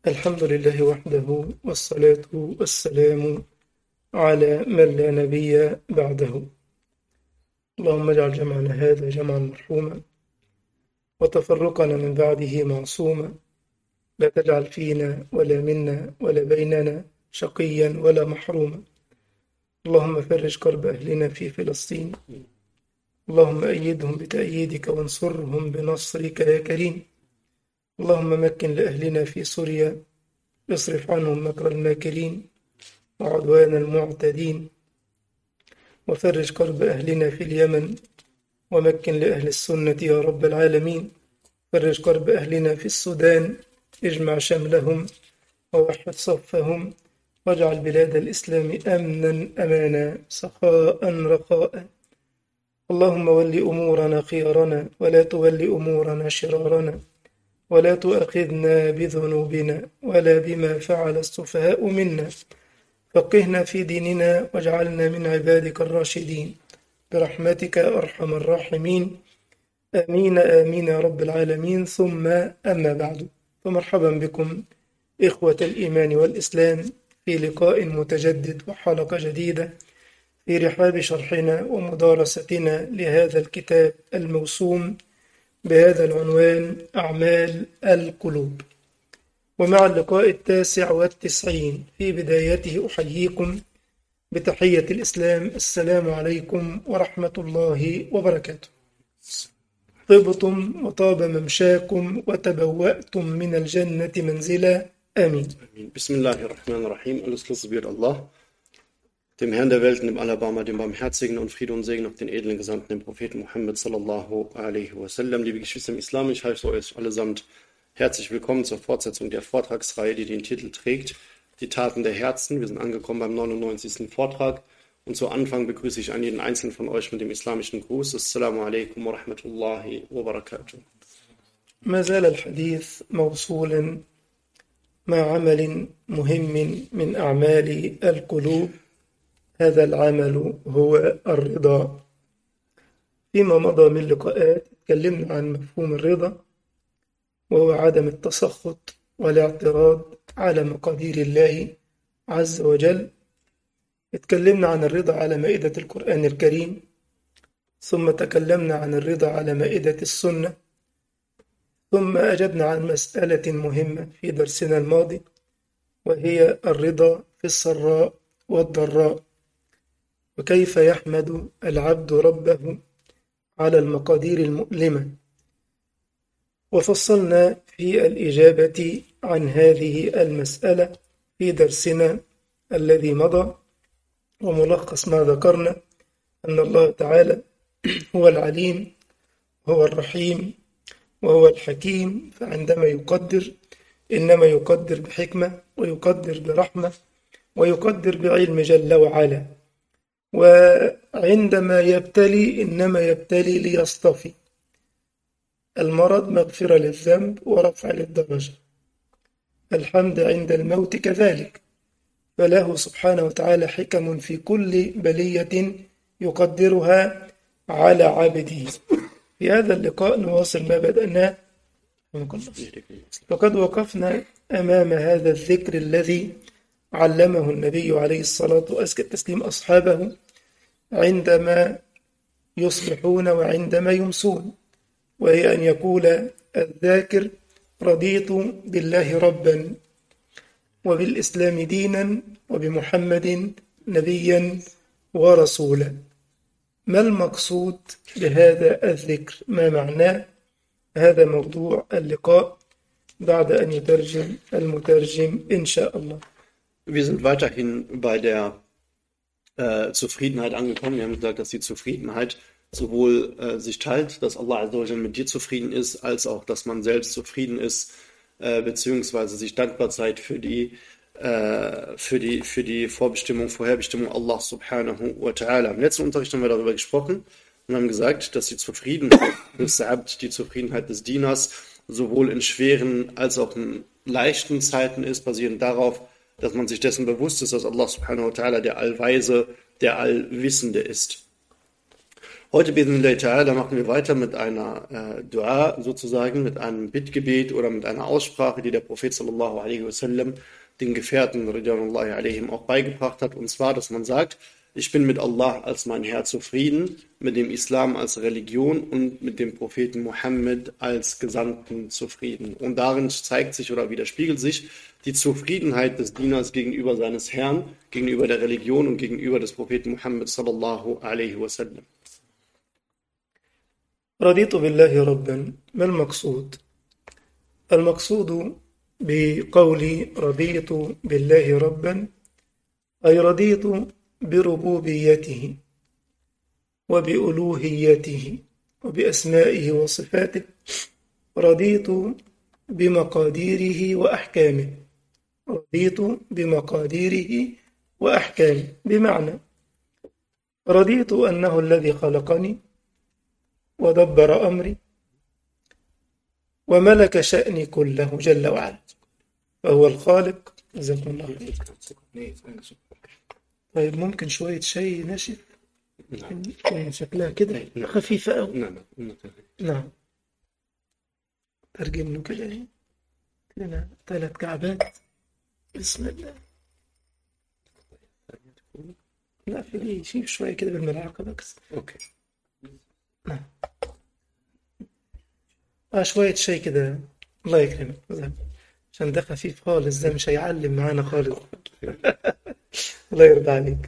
الحمد لله وحده والصلاة والسلام على من لا نبي بعده اللهم اجعل جمعنا هذا جمعا مرحوما وتفرقنا من بعده معصوما لا تجعل فينا ولا منا ولا بيننا شقيا ولا محروما اللهم فرج كرب أهلنا في فلسطين اللهم أيدهم بتأييدك وانصرهم بنصرك يا كريم اللهم مكن لأهلنا في سوريا اصرف عنهم مكر الماكرين وعدوان المعتدين وفرج كرب أهلنا في اليمن ومكن لأهل السنة يا رب العالمين فرج كرب أهلنا في السودان اجمع شملهم ووحد صفهم واجعل بلاد الإسلام أمنا أمانا سخاء رخاء اللهم ول أمورنا خيارنا ولا تول أمورنا شرارنا ولا تؤاخذنا بذنوبنا ولا بما فعل السفهاء منا فقهنا في ديننا واجعلنا من عبادك الراشدين برحمتك يا أرحم الراحمين آمين آمين يا رب العالمين ثم أما بعد فمرحبا بكم إخوة الإيمان والإسلام في لقاء متجدد وحلقة جديدة في رحاب شرحنا ومدارستنا لهذا الكتاب الموسوم بهذا العنوان أعمال القلوب ومع اللقاء التاسع والتسعين في بدايته أحييكم بتحية الإسلام السلام عليكم ورحمة الله وبركاته طبتم وطاب ممشاكم وتبوأتم من الجنة منزلا آمين Bismillahirrahmanirrahim. Alles Lob gebührt Allah, dem Herrn der Welten, dem Allerbarmer, dem Barmherzigen und Friede und Segen auf den edlen Gesandten, dem Propheten Muhammad sallallahu alaihi wasallam. Liebe Geschwister im Islam, ich heiße euch allesamt herzlich willkommen zur Fortsetzung der Vortragsreihe, die den Titel trägt, die Taten der Herzen. Wir sind angekommen beim 99. Vortrag und zu Anfang begrüße ich einen jeden einzelnen von euch mit dem islamischen Gruß. Assalamu alaikum wa rahmatullahi wa barakatuh. ما زال الحديث موصولا مع عمل مهم من أعمال القلوب هذا العمل هو الرضا فيما مضى من لقاءات تكلمنا عن مفهوم الرضا وهو عدم التسخط والاعتراض على مقادير الله عز وجل اتكلمنا عن الرضا على مائدة القرآن الكريم ثم تكلمنا عن الرضا على مائدة السنة ثم أجبنا عن مسألة مهمة في درسنا الماضي وهي الرضا في السراء والضراء وكيف يحمد العبد ربه على المقادير المؤلمة وفصلنا في الإجابة عن هذه المسألة في درسنا الذي مضى وملخص ما ذكرنا أن الله تعالى هو العليم هو الرحيم وهو الحكيم فعندما يقدر إنما يقدر بحكمة ويقدر برحمة ويقدر بعلم جل وعلا وعندما يبتلي إنما يبتلي ليصطفي المرض مغفرة للذنب ورفع للدرجة الحمد عند الموت كذلك فله سبحانه وتعالى حكم في كل بلية يقدرها على عبده في هذا اللقاء نواصل ما بدأناه فقد وقفنا أمام هذا الذكر الذي علمه النبي عليه الصلاة وأزكى التسليم أصحابه عندما يصبحون وعندما يمسون وهي أن يقول الذاكر رضيت بالله ربا وبالإسلام دينا وبمحمد نبيا ورسولا ما المقصود بهذا الذكر ما معناه هذا موضوع اللقاء بعد أن يترجم المترجم إن شاء الله Wir sind weiterhin bei der äh, Zufriedenheit angekommen. Wir haben gesagt, dass die Zufriedenheit sowohl äh, sich teilt, dass Allah Azza mit dir zufrieden ist, als auch, dass man selbst zufrieden ist, äh, beziehungsweise sich dankbar zeigt für die, äh, für die, für die Vorbestimmung, Vorherbestimmung Allah subhanahu wa ta'ala. Im letzten Unterricht haben wir darüber gesprochen und haben gesagt, dass die Zufriedenheit des Abd, die Zufriedenheit des Dieners, sowohl in schweren als auch in leichten Zeiten ist, basierend darauf, dass man sich dessen bewusst ist, dass Allah subhanahu wa ta'ala der Allweise, der Allwissende ist. Heute, Bismillah Ta'ala, machen wir weiter mit einer äh, Dua, sozusagen, mit einem Bittgebet oder mit einer Aussprache, die der Prophet sallallahu alaihi wasallam den Gefährten, radiallahu alaihim, auch beigebracht hat. Und zwar, dass man sagt, ich bin mit Allah als mein Herr zufrieden, mit dem Islam als Religion und mit dem Propheten Mohammed als Gesandten zufrieden. Und darin zeigt sich oder widerspiegelt sich die Zufriedenheit des Dieners gegenüber seines Herrn, gegenüber der Religion und gegenüber des Propheten Mohammed sallallahu alaihi wasallam. رضيت بالله ربا ما المقصود المقصود بقولي رضيت بالله ربا أي رضيت بربوبيته وبألوهيته وبأسمائه وصفاته رضيت بمقاديره وأحكامه رضيت بمقاديره وأحكامه بمعنى رضيت أنه الذي خلقني ودبر أمري وملك شأني كله جل وعلا فهو الخالق جزاكم الله خير طيب ممكن شوية شاي ناشف يعني شكلها كده خفيفة أوي نعم نعم نعم ترجم له كده ايه لنا ثلاث كعبات بسم الله لا في دي شيف شوية كده بالملعقة بس Okay. اه شوية شاي كده الله يكرمك ده. عشان ده خفيف خالص ده مش هيعلم معانا خالص الله يرضى عليك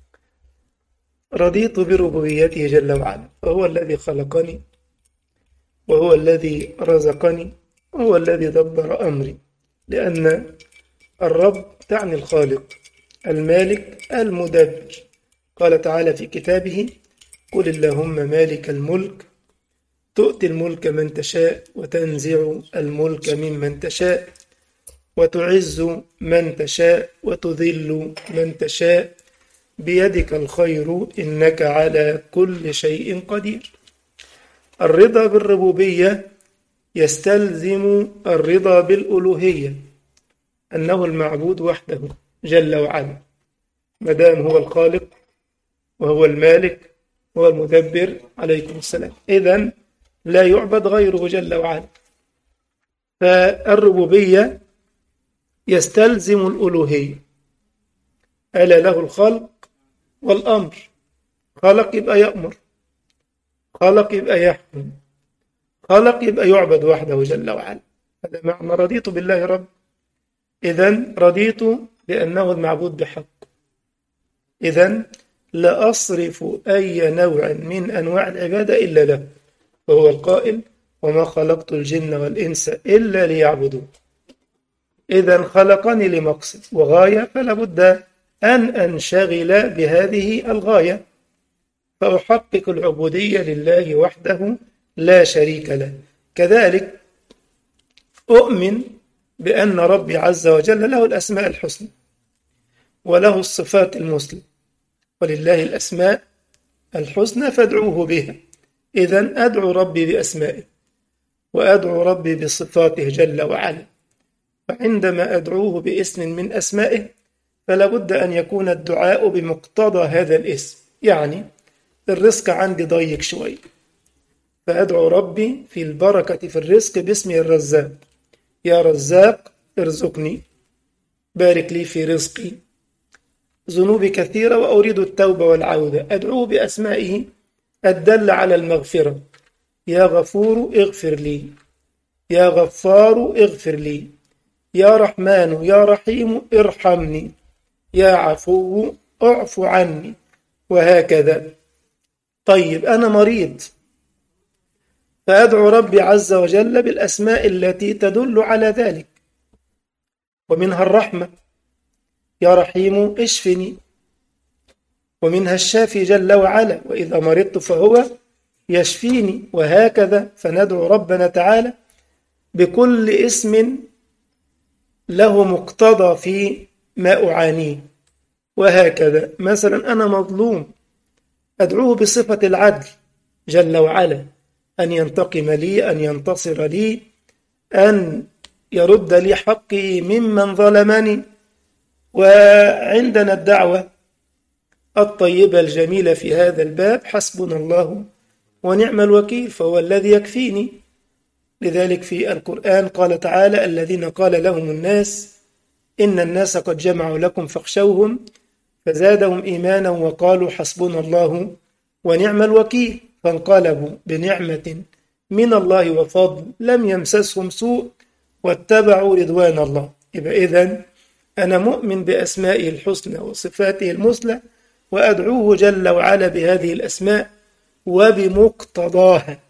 رضيت بربوبيته جل وعلا وهو الذي خلقني وهو الذي رزقني وهو الذي دبر أمري لأن الرب تعني الخالق المالك المدبر قال تعالى في كتابه قل اللهم مالك الملك تؤتي الملك من تشاء وتنزع الملك ممن تشاء وتعز من تشاء وتذل من تشاء بيدك الخير إنك على كل شيء قدير الرضا بالربوبية يستلزم الرضا بالألوهية أنه المعبود وحده جل وعلا مدام هو الخالق وهو المالك وهو المدبر عليكم السلام إذا لا يعبد غيره جل وعلا فالربوبية يستلزم الألوهية ألا له الخلق والأمر خلق يبقى يأمر خلق يبقى يحكم خلق يبقى يعبد وحده جل وعلا هذا معنى رضيت بالله رب إذا رضيت بأنه المعبود بحق إذا لا أصرف أي نوع من أنواع العبادة إلا له وهو القائل وما خلقت الجن والإنس إلا ليعبدون إذا خلقني لمقصد وغاية فلا بد أن أنشغل بهذه الغاية فأحقق العبودية لله وحده لا شريك له كذلك أؤمن بأن ربي عز وجل له الأسماء الحسنى وله الصفات المسلمة ولله الأسماء الحسنى فادعوه بها إذا أدعو ربي بأسمائه وأدعو ربي بصفاته جل وعلا فعندما أدعوه باسم من أسمائه فلا بد أن يكون الدعاء بمقتضى هذا الاسم يعني الرزق عندي ضيق شوي فأدعو ربي في البركة في الرزق باسمه الرزاق يا رزاق ارزقني بارك لي في رزقي ذنوبي كثيرة وأريد التوبة والعودة أدعوه بأسمائه الدل على المغفرة يا غفور اغفر لي يا غفار اغفر لي يا رحمن يا رحيم ارحمني يا عفو اعف عني وهكذا طيب أنا مريض فأدعو ربي عز وجل بالأسماء التي تدل على ذلك ومنها الرحمة يا رحيم اشفني ومنها الشافي جل وعلا وإذا مرضت فهو يشفيني وهكذا فندعو ربنا تعالى بكل اسم له مقتضى في ما أعانيه وهكذا مثلا أنا مظلوم أدعوه بصفة العدل جل وعلا أن ينتقم لي أن ينتصر لي أن يرد لي حقي ممن ظلمني وعندنا الدعوة الطيبة الجميلة في هذا الباب حسبنا الله ونعم الوكيل فهو الذي يكفيني لذلك في القرآن قال تعالى الذين قال لهم الناس إن الناس قد جمعوا لكم فاخشوهم فزادهم إيمانا وقالوا حسبنا الله ونعم الوكيل فانقلبوا بنعمة من الله وفضل لم يمسسهم سوء واتبعوا رضوان الله يبقى إذن أنا مؤمن بأسمائه الحسنى وصفاته المثلى وأدعوه جل وعلا بهذه الأسماء وبمقتضاها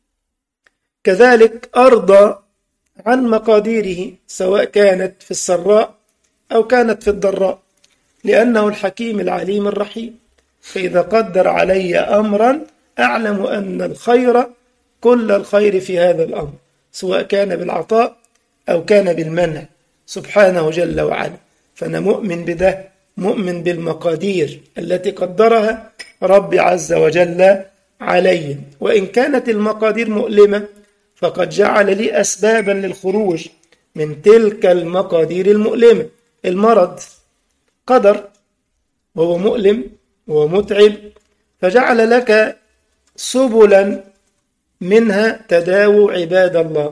كذلك أرضى عن مقاديره سواء كانت في السراء أو كانت في الضراء لأنه الحكيم العليم الرحيم فإذا قدر علي أمرا أعلم أن الخير كل الخير في هذا الأمر سواء كان بالعطاء أو كان بالمنع سبحانه جل وعلا فأنا مؤمن بده مؤمن بالمقادير التي قدرها ربي عز وجل علي وإن كانت المقادير مؤلمة فقد جعل لي أسبابا للخروج من تلك المقادير المؤلمة المرض قدر وهو مؤلم وهو متعب فجعل لك سبلا منها تداووا عباد الله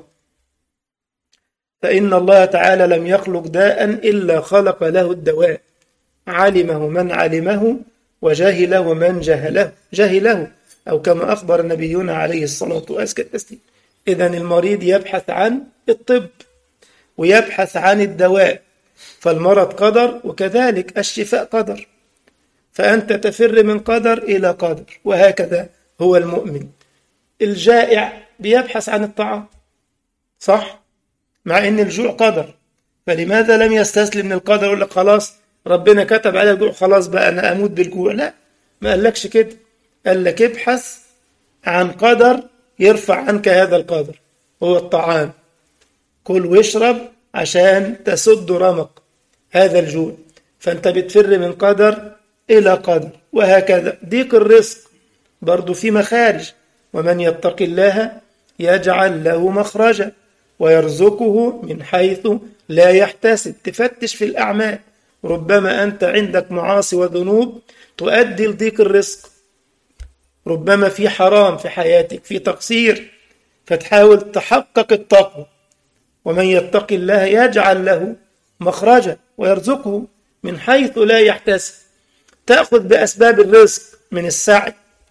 فإن الله تعالى لم يخلق داء إلا خلق له الدواء علمه من علمه وجهله من جهله جهله أو كما أخبر نبينا عليه الصلاة والسلام إذا المريض يبحث عن الطب ويبحث عن الدواء فالمرض قدر وكذلك الشفاء قدر فأنت تفر من قدر إلى قدر وهكذا هو المؤمن الجائع بيبحث عن الطعام صح مع ان الجوع قدر فلماذا لم يستسلم للقدر يقول لك خلاص ربنا كتب على الجوع خلاص بقى انا اموت بالجوع لا ما قالكش كده قال لك ابحث عن قدر يرفع عنك هذا القدر هو الطعام كل واشرب عشان تسد رمق هذا الجوع فانت بتفر من قدر الى قدر وهكذا ضيق الرزق برضو في مخارج ومن يتق الله يجعل له مخرجا ويرزقه من حيث لا يحتسب تفتش في الأعمال ربما أنت عندك معاصي وذنوب تؤدي لضيق الرزق ربما في حرام في حياتك في تقصير فتحاول تحقق التقوى ومن يتق الله يجعل له مخرجا ويرزقه من حيث لا يحتسب تأخذ بأسباب الرزق من السعي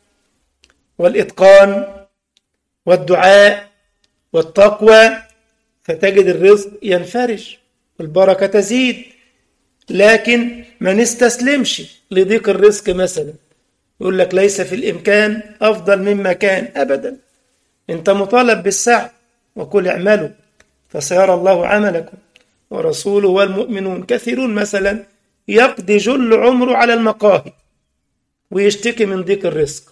والإتقان والدعاء والتقوى فتجد الرزق ينفرج والبركة تزيد لكن ما نستسلمش لضيق الرزق مثلا يقول لك ليس في الإمكان أفضل مما كان أبدا أنت مطالب بالسعي وكل اعملوا فسيرى الله عملكم ورسوله والمؤمنون كثيرون مثلا يقضي جل عمره على المقاهي ويشتكي من ضيق الرزق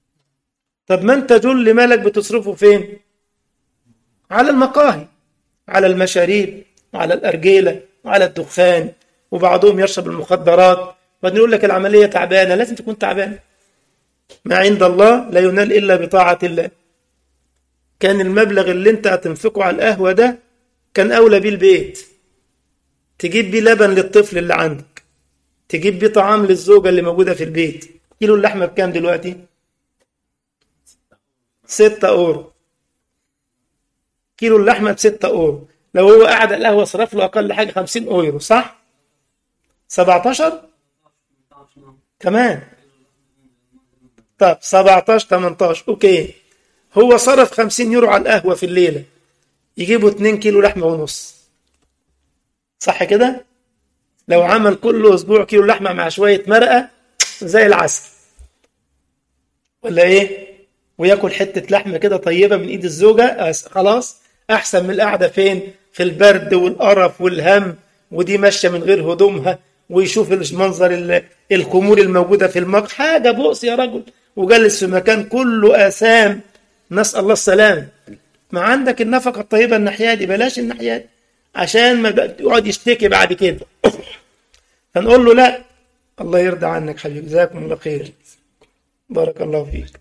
طب ما انت جل مالك بتصرفه فين على المقاهي على المشاريب وعلى الأرجيلة وعلى الدخان وبعضهم يشرب المخدرات وبعدين يقول لك العملية تعبانة لازم تكون تعبانة ما عند الله لا ينال إلا بطاعة الله كان المبلغ اللي انت هتنفقه على القهوة ده كان أولى بيه البيت تجيب بيه لبن للطفل اللي عندك تجيب بيه طعام للزوجة اللي موجودة في البيت كيلو اللحمة بكام دلوقتي؟ ستة أورو كيلو اللحمة بستة أورو لو هو قاعد على القهوة صرف له أقل حاجة خمسين أورو صح؟ سبعتاشر؟ كمان طب سبعتاشر تمنتاشر أوكي هو صرف خمسين يورو على القهوة في الليلة يجيبوا اتنين كيلو لحمة ونص صح كده؟ لو عمل كل أسبوع كيلو لحمة مع شوية مرقة زي العسل ولا إيه؟ وياكل حتة لحمة كده طيبة من إيد الزوجة خلاص أحسن من القعدة فين؟ في البرد والقرف والهم ودي ماشية من غير هدومها ويشوف المنظر الخمور الموجودة في المطبخ حاجة بؤس يا رجل وجلس في مكان كله آثام نسأل الله السلام ما عندك النفقة الطيبة الناحية دي بلاش الناحية دي عشان ما يقعد يشتكي بعد كده فنقول له لا الله يرضى عنك حبيبي جزاكم الله خير بارك الله فيك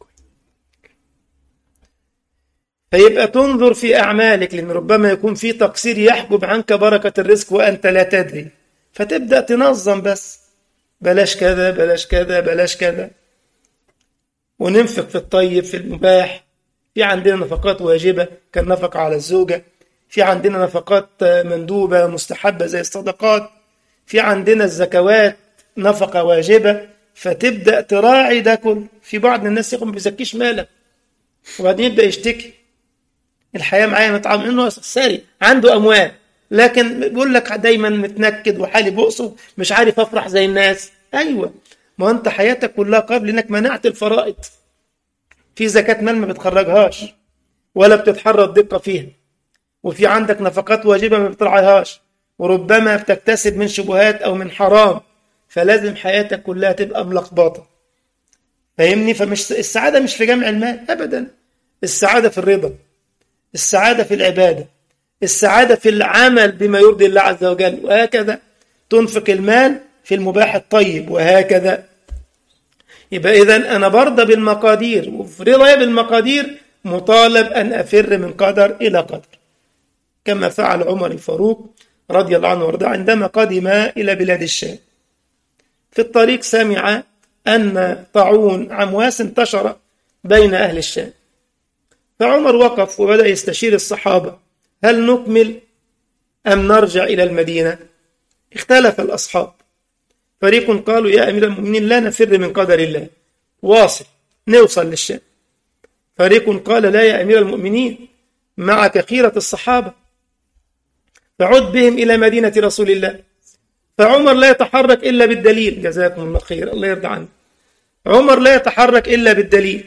فيبقى تنظر في أعمالك لأن ربما يكون في تقصير يحجب عنك بركة الرزق وأنت لا تدري فتبدأ تنظم بس بلاش كذا بلاش كذا بلاش كذا وننفق في الطيب في المباح في عندنا نفقات واجبة كالنفقة على الزوجة في عندنا نفقات مندوبة مستحبة زي الصدقات في عندنا الزكوات نفقة واجبة فتبدأ تراعي ده كله في بعض الناس يقوم بيزكيش مالك وبعدين يبدأ يشتكي الحياة معايا متعامل انه ساري عنده اموال لكن بيقول لك دايما متنكد وحالي بؤسه مش عارف افرح زي الناس ايوه ما انت حياتك كلها قبل انك منعت الفرائض في زكاة مال ما بتخرجهاش ولا بتتحرى الدقة فيها وفي عندك نفقات واجبة ما بترعيهاش وربما بتكتسب من شبهات أو من حرام فلازم حياتك كلها تبقى ملخبطة فاهمني فمش السعادة مش في جمع المال أبدا السعادة في الرضا السعادة في العبادة السعادة في العمل بما يرضي الله عز وجل وهكذا تنفق المال في المباح الطيب وهكذا يبقى إذا أنا برضى بالمقادير وفي رضايا بالمقادير مطالب أن أفر من قدر إلى قدر كما فعل عمر الفاروق رضي الله عنه وارضاه عندما قدم إلى بلاد الشام في الطريق سمع أن طاعون عمواس انتشر بين أهل الشام فعمر وقف وبدأ يستشير الصحابة هل نكمل أم نرجع إلى المدينة اختلف الأصحاب فريق قالوا يا أمير المؤمنين لا نفر من قدر الله واصل نوصل للشام فريق قال لا يا أمير المؤمنين معك خيرة الصحابة فعد بهم إلى مدينة رسول الله فعمر لا يتحرك إلا بالدليل جزاكم الله خير الله يرضى عنه عمر لا يتحرك إلا بالدليل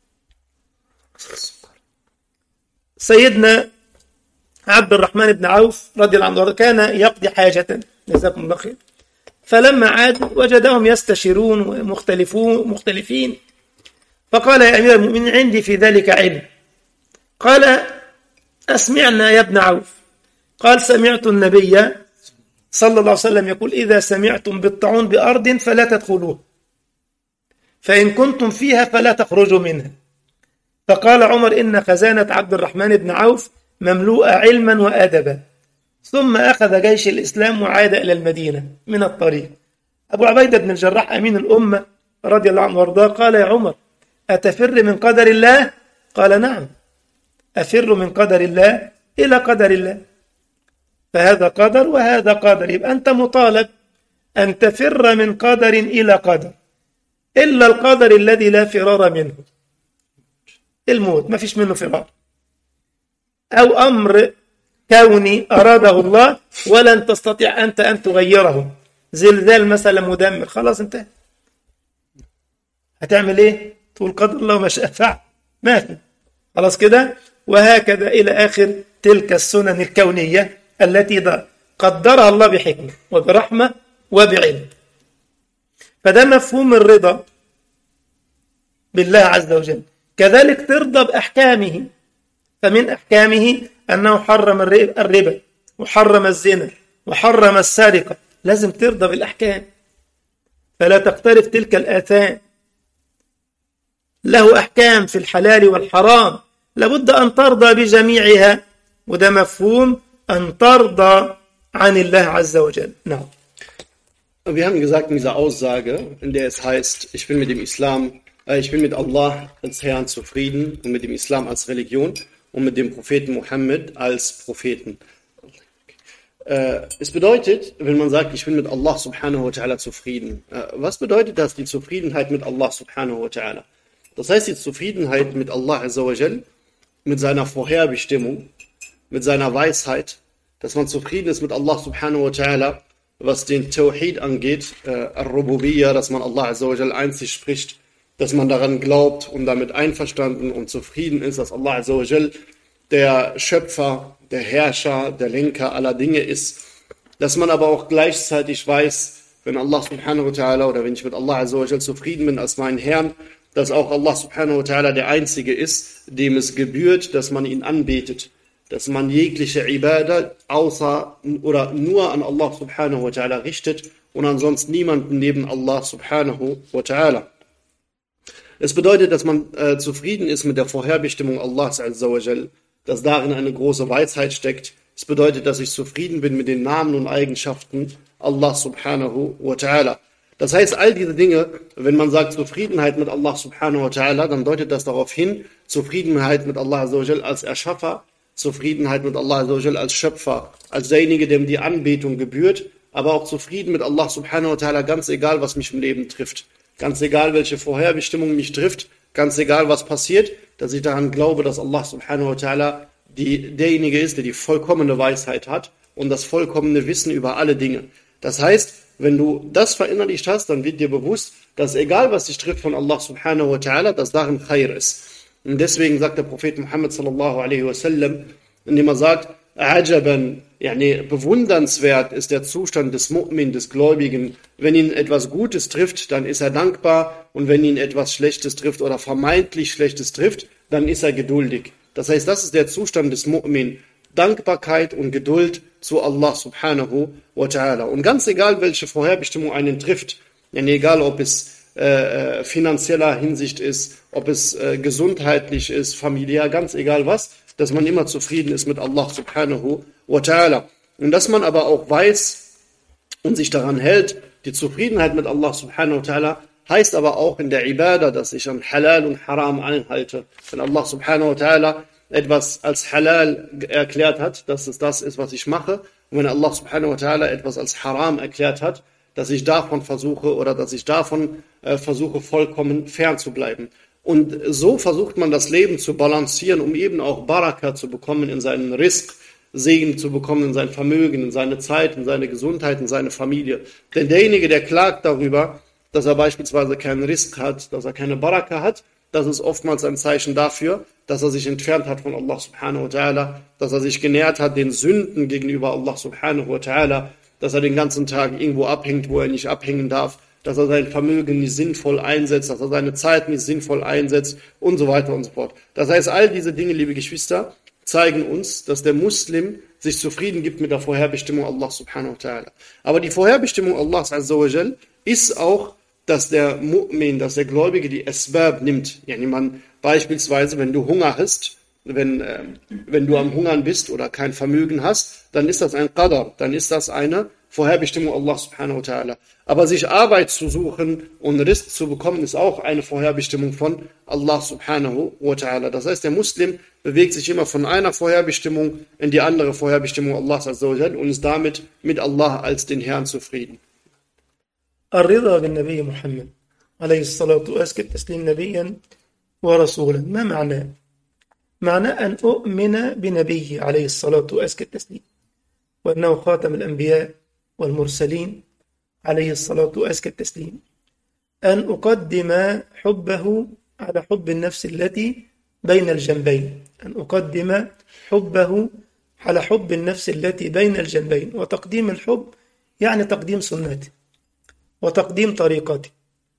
سيدنا عبد الرحمن بن عوف رضي الله عنه كان يقضي حاجة جزاكم الله خير فلما عاد وجدهم يستشيرون ومختلفون مختلفين فقال يا أمير المؤمنين عندي في ذلك علم قال أسمعنا يا ابن عوف قال سمعت النبي صلى الله عليه وسلم يقول إذا سمعتم بالطاعون بأرض فلا تدخلوها فإن كنتم فيها فلا تخرجوا منها فقال عمر إن خزانة عبد الرحمن بن عوف مملوءة علما وأدبا ثم أخذ جيش الإسلام وعاد إلى المدينة من الطريق أبو عبيدة بن الجراح أمين الأمة رضي الله عنه وارضاه قال يا عمر أتفر من قدر الله قال نعم أفر من قدر الله إلى قدر الله فهذا قدر وهذا قدر يبقى أنت مطالب أن تفر من قدر إلى قدر إلا القدر الذي لا فرار منه الموت ما فيش منه فرار أو أمر كوني أراده الله ولن تستطيع أنت أن تغيره زلزال مثلا مدمر خلاص انتهى هتعمل ايه تقول قدر الله ما شاء فعل ما في خلاص كده وهكذا إلى آخر تلك السنن الكونية التي قدرها الله بحكمة وبرحمة وبعلم فده مفهوم الرضا بالله عز وجل كذلك ترضى بأحكامه فمن أحكامه أنه حرم الربا وحرم الزنا وحرم السرقة لازم ترضى بالأحكام فلا تقترف تلك الآثام له أحكام في الحلال والحرام لابد أن ترضى بجميعها وده مفهوم أن ترضى عن الله عز وجل نعم Wir haben gesagt in dieser Aussage, in der es heißt, ich bin mit dem Islam, äh, ich bin mit Allah als Herrn zufrieden und mit dem Islam als Religion und mit dem Propheten Mohammed als Propheten. Äh, es bedeutet, wenn man sagt, ich bin mit Allah subhanahu wa ta'ala zufrieden, äh, was bedeutet das, die Zufriedenheit mit Allah subhanahu wa ta'ala? Das heißt, die Zufriedenheit mit Allah azawajal, mit seiner Vorherbestimmung, mit seiner Weisheit, dass man zufrieden ist mit Allah subhanahu wa ta'ala, was den Tawhid angeht, äh, Ar-Rububiyya, dass man Allah azawajal einzig spricht, dass man daran glaubt und damit einverstanden und zufrieden ist, dass Allah azawajal der Schöpfer, der Herrscher, der Lenker aller Dinge ist, dass man aber auch gleichzeitig weiß, wenn Allah subhanahu wa ta'ala oder wenn ich mit Allah azawajal zufrieden bin als meinen Herrn, dass auch Allah subhanahu wa ta'ala der Einzige ist, dem es gebührt, dass man ihn anbetet, dass man jegliche Ibadah außer oder nur an Allah subhanahu wa ta'ala richtet und ansonsten niemanden neben Allah subhanahu wa ta'ala. Es bedeutet, dass man äh, zufrieden ist mit der Vorherbestimmung Allahs azawajal, dass darin eine große Weisheit steckt. Es bedeutet, dass ich zufrieden bin mit den Namen und Eigenschaften Allah subhanahu wa ta'ala. Das heißt, all diese Dinge, wenn man sagt Zufriedenheit mit Allah subhanahu wa ta'ala, dann deutet das darauf hin, Zufriedenheit mit Allah als Erschaffer, Zufriedenheit mit Allah als Schöpfer, als derjenige, dem die Anbetung gebührt, aber auch zufrieden mit Allah subhanahu wa ta'ala, ganz egal, was mich im Leben trifft. Ganz egal, welche Vorherbestimmung mich trifft, ganz egal, was passiert, dass ich daran glaube, dass Allah subhanahu wa ta'ala die, derjenige ist, der die vollkommene Weisheit hat und das vollkommene Wissen über alle Dinge. Das heißt, wenn du das verinnerlicht hast, dann wird dir bewusst, dass egal was dich trifft von Allah subhanahu wa ta'ala, dass darin Khair ist. Und deswegen sagt der Prophet Muhammad sallallahu alaihi wasallam, indem er sagt, Ajaban, yani bewundernswert ist der Zustand des Mu'min, des Gläubigen. Wenn ihn etwas Gutes trifft, dann ist er dankbar und wenn ihn etwas Schlechtes trifft oder vermeintlich Schlechtes trifft, dann ist er geduldig. Das heißt, das ist der Zustand des Mu'min. Dankbarkeit und Geduld zu Allah subhanahu wa ta'ala. Und ganz egal, welche Vorherbestimmung einen trifft, yani egal ob es äh, äh, finanzieller Hinsicht ist, ob es äh, gesundheitlich ist, familiär, ganz egal was, dass man immer zufrieden ist mit Allah subhanahu wa ta'ala. Und dass man aber auch weiß und sich daran hält, die Zufriedenheit mit Allah subhanahu wa ta'ala heißt aber auch in der Ibadah, dass ich an Halal und Haram einhalte. Wenn Allah subhanahu wa ta'ala etwas als Halal erklärt hat, dass es das ist, was ich mache, und wenn Allah subhanahu wa ta'ala etwas als Haram erklärt hat, dass ich davon versuche oder dass ich davon äh, versuche, vollkommen fern zu bleiben. Und so versucht man das Leben zu balancieren, um eben auch Baraka zu bekommen in seinen Risk, Segen zu bekommen in sein Vermögen, in seine Zeit, in seine Gesundheit, in seine Familie. Denn derjenige, der klagt darüber, dass er beispielsweise keinen Risk hat, dass er keine Baraka hat, das ist oftmals ein Zeichen dafür, dass er sich entfernt hat von Allah subhanahu wa ta'ala, dass er sich genährt hat den Sünden gegenüber Allah subhanahu wa ta'ala, dass er den ganzen Tag irgendwo abhängt, wo er nicht abhängen darf, dass er sein Vermögen nicht sinnvoll einsetzt, dass er seine Zeit nicht sinnvoll einsetzt und so weiter und so fort. Das heißt, all diese Dinge, liebe Geschwister, zeigen uns, dass der Muslim sich zufrieden gibt mit der Vorherbestimmung Allah subhanahu wa ta'ala. Aber die Vorherbestimmung Allahs azza wa jal ist auch, dass der Mu'min, dass der Gläubige die Asbab nimmt. Yani man beispielsweise, wenn du Hunger hast, wenn, äh, wenn du am Hungern bist oder kein Vermögen hast, dann ist das ein Qadar, dann ist das eine Vorherbestimmung Allah subhanahu wa ta'ala. Aber sich Arbeit zu suchen und Risk zu bekommen, ist auch eine Vorherbestimmung von Allah subhanahu wa ta'ala. Das heißt, der Muslim bewegt sich immer von einer Vorherbestimmung in die andere Vorherbestimmung Allahs und ist damit mit Allah als den Herrn zufrieden. الرضا بالنبي محمد عليه الصلاة وأزكى التسليم نبيا ورسولا ما معناه؟ معناه أن أؤمن بنبيه عليه الصلاة وأزكى التسليم وأنه خاتم الأنبياء والمرسلين عليه الصلاة وأزكى التسليم أن أقدم حبه على حب النفس التي بين الجنبين أن أقدم حبه على حب النفس التي بين الجنبين وتقديم الحب يعني تقديم سنته وتقديم طريقته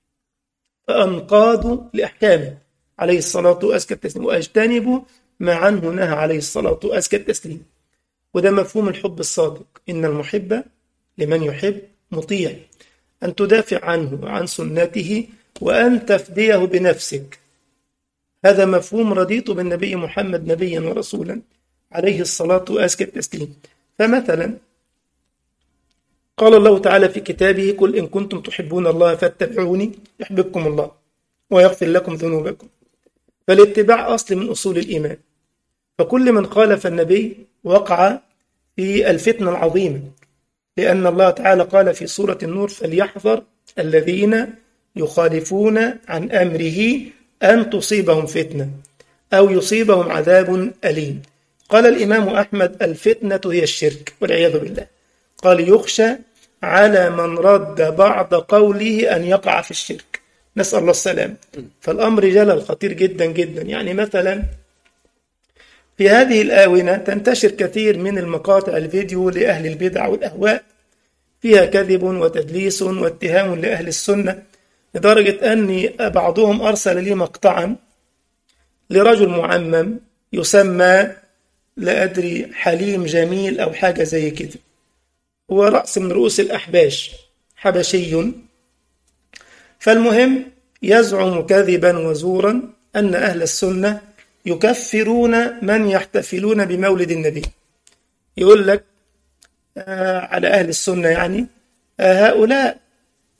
فأنقاد لأحكامه عليه الصلاة وأزكى التسليم وأجتنب ما عنه نهى عليه الصلاة وأزكى التسليم وده مفهوم الحب الصادق إن المحب لمن يحب مطيع أن تدافع عنه وعن سنته وأن تفديه بنفسك هذا مفهوم رضيت بالنبي محمد نبيا ورسولا عليه الصلاة وأزكى التسليم فمثلا قال الله تعالى في كتابه قل إن كنتم تحبون الله فاتبعوني يحببكم الله ويغفر لكم ذنوبكم فالاتباع أصل من أصول الإيمان فكل من خالف النبي وقع في الفتنة العظيمة لأن الله تعالى قال في سورة النور فليحذر الذين يخالفون عن أمره أن تصيبهم فتنة أو يصيبهم عذاب أليم قال الإمام أحمد الفتنة هي الشرك والعياذ بالله قال يخشى على من رد بعض قوله أن يقع في الشرك نسأل الله السلام فالأمر جلل خطير جدا جدا يعني مثلا في هذه الآونة تنتشر كثير من المقاطع الفيديو لأهل البدع والأهواء فيها كذب وتدليس واتهام لأهل السنة لدرجة أني بعضهم أرسل لي مقطعا لرجل معمم يسمى لا أدري حليم جميل أو حاجة زي كده هو رأس من رؤوس الأحباش حبشي فالمهم يزعم كذبا وزورا أن أهل السنة يكفرون من يحتفلون بمولد النبي يقول لك آه على أهل السنة يعني آه هؤلاء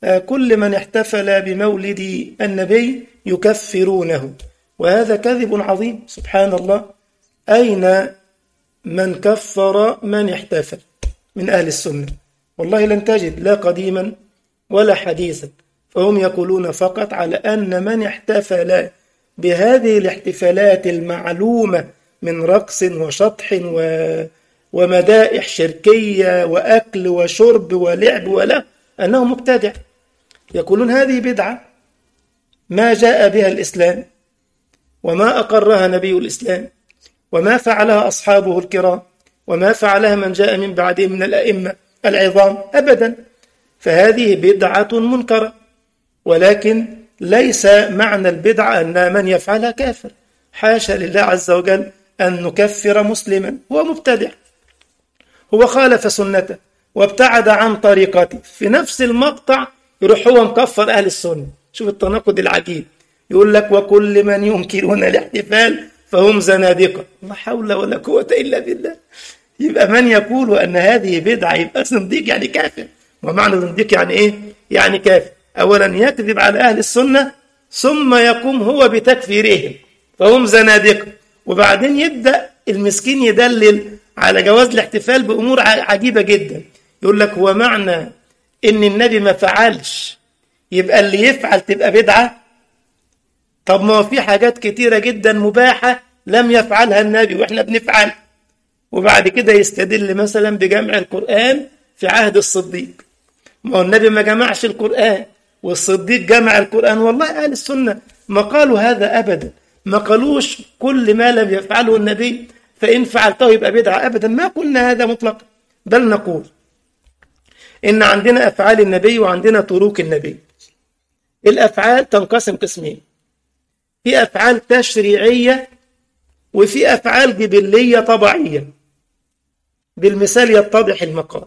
كل من احتفل بمولد النبي يكفرونه وهذا كذب عظيم سبحان الله أين من كفر من احتفل من أهل السنة والله لن تجد لا قديما ولا حديثا فهم يقولون فقط على أن من احتفل بهذه الاحتفالات المعلومة من رقص وشطح و... ومدائح شركية وأكل وشرب ولعب ولا أنه مبتدع يقولون هذه بدعة ما جاء بها الإسلام وما أقرها نبي الإسلام وما فعلها أصحابه الكرام وما فعلها من جاء من بعدهم من الأئمة العظام أبدا فهذه بدعة منكرة ولكن ليس معنى البدعة أن من يفعلها كافر حاشا لله عز وجل أن نكفر مسلما هو مبتدع هو خالف سنته وابتعد عن طريقته في نفس المقطع يروح هو مكفر أهل السنة شوف التناقض العجيب يقول لك وكل من ينكرون الاحتفال فهم زنادقة لا حول ولا قوة إلا بالله يبقى من يقول أن هذه بدعة يبقى زنديق يعني كافر ومعنى زنديق يعني إيه؟ يعني كافر أولا يكذب على أهل السنة ثم يقوم هو بتكفيرهم فهم زنادقة وبعدين يبدأ المسكين يدلل على جواز الاحتفال بأمور عجيبة جدا يقول لك هو معنى إن النبي ما فعلش يبقى اللي يفعل تبقى بدعة طب ما هو في حاجات كتيرة جدا مباحة لم يفعلها النبي وإحنا بنفعل وبعد كده يستدل مثلا بجمع القرآن في عهد الصديق ما هو النبي ما جمعش القرآن والصديق جمع القرآن والله أهل السنة ما قالوا هذا أبدا ما قالوش كل ما لم يفعله النبي فإن فعلته يبقى بدعة أبدا ما قلنا هذا مطلقا بل نقول إن عندنا أفعال النبي وعندنا تروك النبي الأفعال تنقسم قسمين في أفعال تشريعية وفي أفعال جبلية طبيعية بالمثال يتضح المقام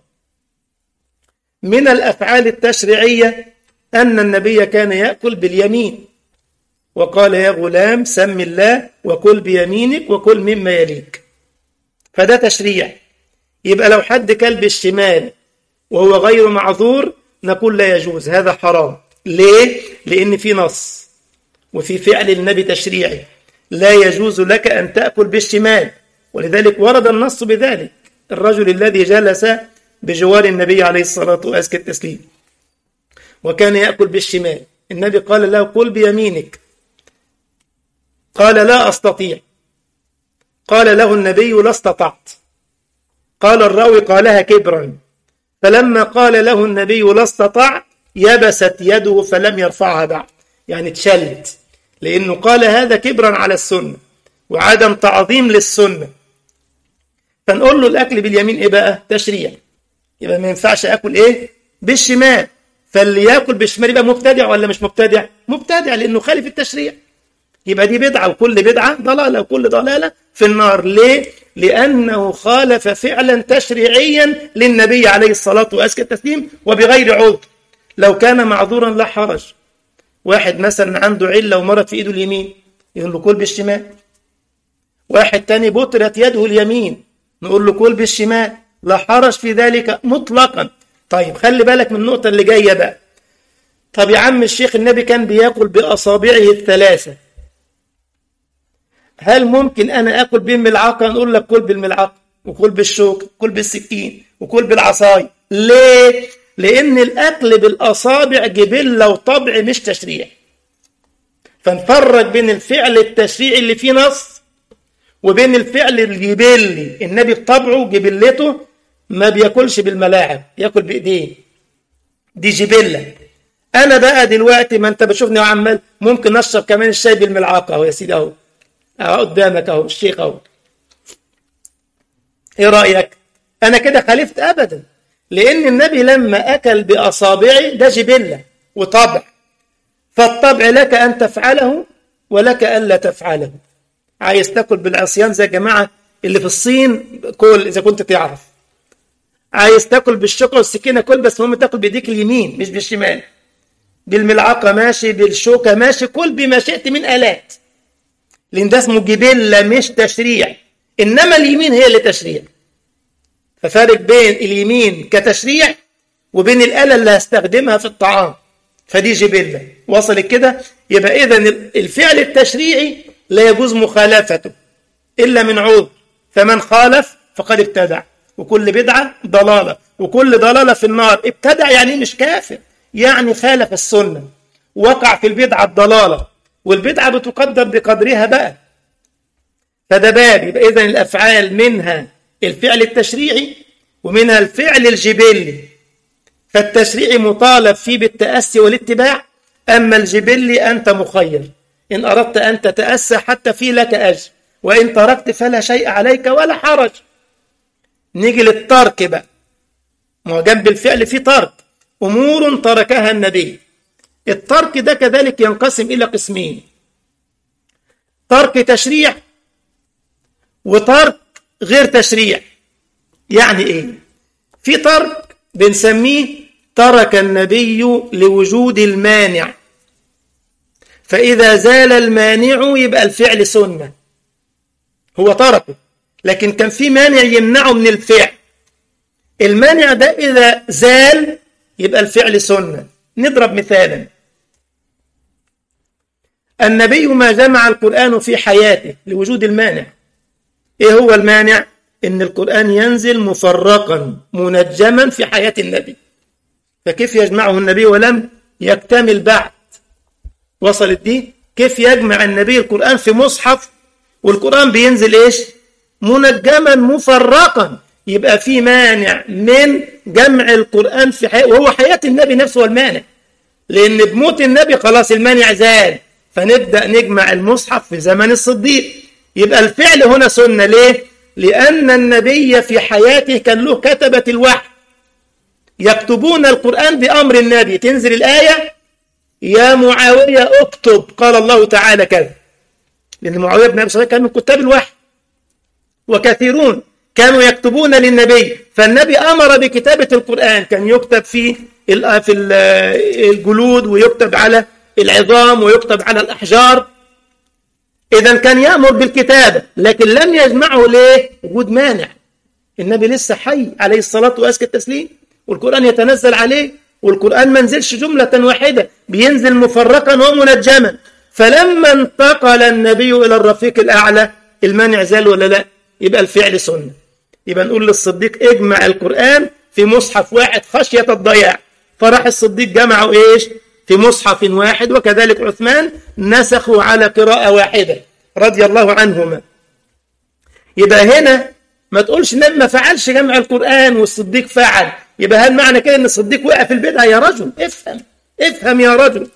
من الأفعال التشريعية أن النبي كان يأكل باليمين وقال يا غلام سم الله وكل بيمينك وكل مما يليك فده تشريع يبقى لو حد كل بالشمال وهو غير معذور نقول لا يجوز هذا حرام ليه؟ لأن في نص وفي فعل النبي تشريعي لا يجوز لك أن تأكل بالشمال ولذلك ورد النص بذلك الرجل الذي جلس بجوار النبي عليه الصلاة وأزكى التسليم وكان يأكل بالشمال النبي قال له قل بيمينك قال لا أستطيع قال له النبي لا استطعت قال الراوي قالها كبرا فلما قال له النبي لا استطعت يبست يده فلم يرفعها بعد يعني اتشلت لأنه قال هذا كبرا على السنة وعدم تعظيم للسنة فنقول له الأكل باليمين إيه بقى تشريع يبقى ما ينفعش أكل إيه بالشمال فاللي ياكل بالشمال يبقى مبتدع ولا مش مبتدع مبتدع لأنه خالف التشريع يبقى دي بدعة وكل بدعة ضلالة وكل ضلالة في النار ليه؟ لأنه خالف فعلا تشريعيا للنبي عليه الصلاة وأزكى التسليم وبغير عذر لو كان معذورا لا حرج واحد مثلا عنده علة ومرض في إيده اليمين يقول له كل بالشمال واحد تاني بطرت يده اليمين نقول له كل بالشمال لا حرج في ذلك مطلقا طيب خلي بالك من النقطة اللي جاية بقى طب يا عم الشيخ النبي كان بياكل بأصابعه الثلاثة هل ممكن أنا آكل بالملعقة نقول لك كل بالملعقة وكل بالشوك كل بالسكين وكل بالعصاي ليه؟ لأن الأكل بالأصابع جبلة وطبع مش تشريع فنفرق بين الفعل التشريعي اللي فيه نص وبين الفعل الجبلي النبي بطبعه جبلته ما بياكلش بالملاعب ياكل بايديه دي جبله انا بقى دلوقتي ما انت بتشوفني وعمال ممكن اشرب كمان الشاي بالملعقه اهو يا سيدي اهو اهو قدامك اهو الشيخ اهو ايه رايك انا كده خالفت ابدا لان النبي لما اكل باصابعه ده جبله وطبع فالطبع لك ان تفعله ولك الا تفعله عايز تاكل بالعصيان زي الجماعه اللي في الصين كل اذا كنت تعرف عايز تاكل بالشوكه والسكينه كل بس المهم تاكل بايديك اليمين مش بالشمال بالملعقه ماشي بالشوكه ماشي كل بما شئت من الات لان ده اسمه جبله مش تشريع انما اليمين هي اللي تشريع ففارق بين اليمين كتشريع وبين الاله اللي هستخدمها في الطعام فدي جبلة وصلت كده يبقى إذا الفعل التشريعي لا يجوز مخالفته إلا من عذر فمن خالف فقد ابتدع وكل بدعة ضلالة وكل ضلالة في النار ابتدع يعني مش كافر يعني خالف السنة وقع في البدعة الضلالة والبدعة بتقدر بقدرها بقى فده باب يبقى إذا الأفعال منها الفعل التشريعي ومنها الفعل الجبلي فالتشريعي مطالب فيه بالتأسي والاتباع أما الجبلي أنت مخير إن أردت أن تتأسى حتى فيه لك أجر وإن تركت فلا شيء عليك ولا حرج نيجي للترك بقى ما جنب الفعل في ترك أمور تركها النبي الترك ده كذلك ينقسم إلى قسمين ترك تشريع وترك غير تشريع يعني إيه في ترك بنسميه ترك النبي لوجود المانع فإذا زال المانع يبقى الفعل سنة هو تركه لكن كان في مانع يمنعه من الفعل المانع ده إذا زال يبقى الفعل سنة نضرب مثالا النبي ما جمع القرآن في حياته لوجود المانع إيه هو المانع؟ إن القرآن ينزل مفرقا منجما في حياة النبي فكيف يجمعه النبي ولم يكتمل بعد وصلت دي كيف يجمع النبي القرآن في مصحف والقرآن بينزل إيش منجما مفرقا يبقى في مانع من جمع القرآن في حياة وهو حياة النبي نفسه المانع لأن بموت النبي خلاص المانع زال فنبدأ نجمع المصحف في زمن الصديق يبقى الفعل هنا سنة ليه؟ لأن النبي في حياته كان له كتبة الوحي يكتبون القرآن بأمر النبي تنزل الآية يا معاوية اكتب قال الله تعالى كذا لأن معاوية بن أبي سفيان كان من كتاب الوحي وكثيرون كانوا يكتبون للنبي فالنبي أمر بكتابة القرآن كان يكتب في في الجلود ويكتب على العظام ويكتب على الأحجار إذا كان يأمر بالكتابة لكن لم يجمعه ليه؟ وجود مانع النبي لسه حي عليه الصلاة وأزكى التسليم والقرآن يتنزل عليه والقرآن ما نزلش جملة واحدة بينزل مفرقا ومنجما فلما انتقل النبي إلى الرفيق الأعلى المانع زال ولا لا يبقى الفعل سنة يبقى نقول للصديق اجمع القرآن في مصحف واحد خشية الضياع فراح الصديق جمعه إيش في مصحف واحد وكذلك عثمان نسخوا على قراءة واحدة رضي الله عنهما يبقى هنا ما تقولش النبي ما فعلش جمع القرآن والصديق فعل يبقى هل معنى كده ان الصديق وقع في البدعة يا رجل افهم افهم يا رجل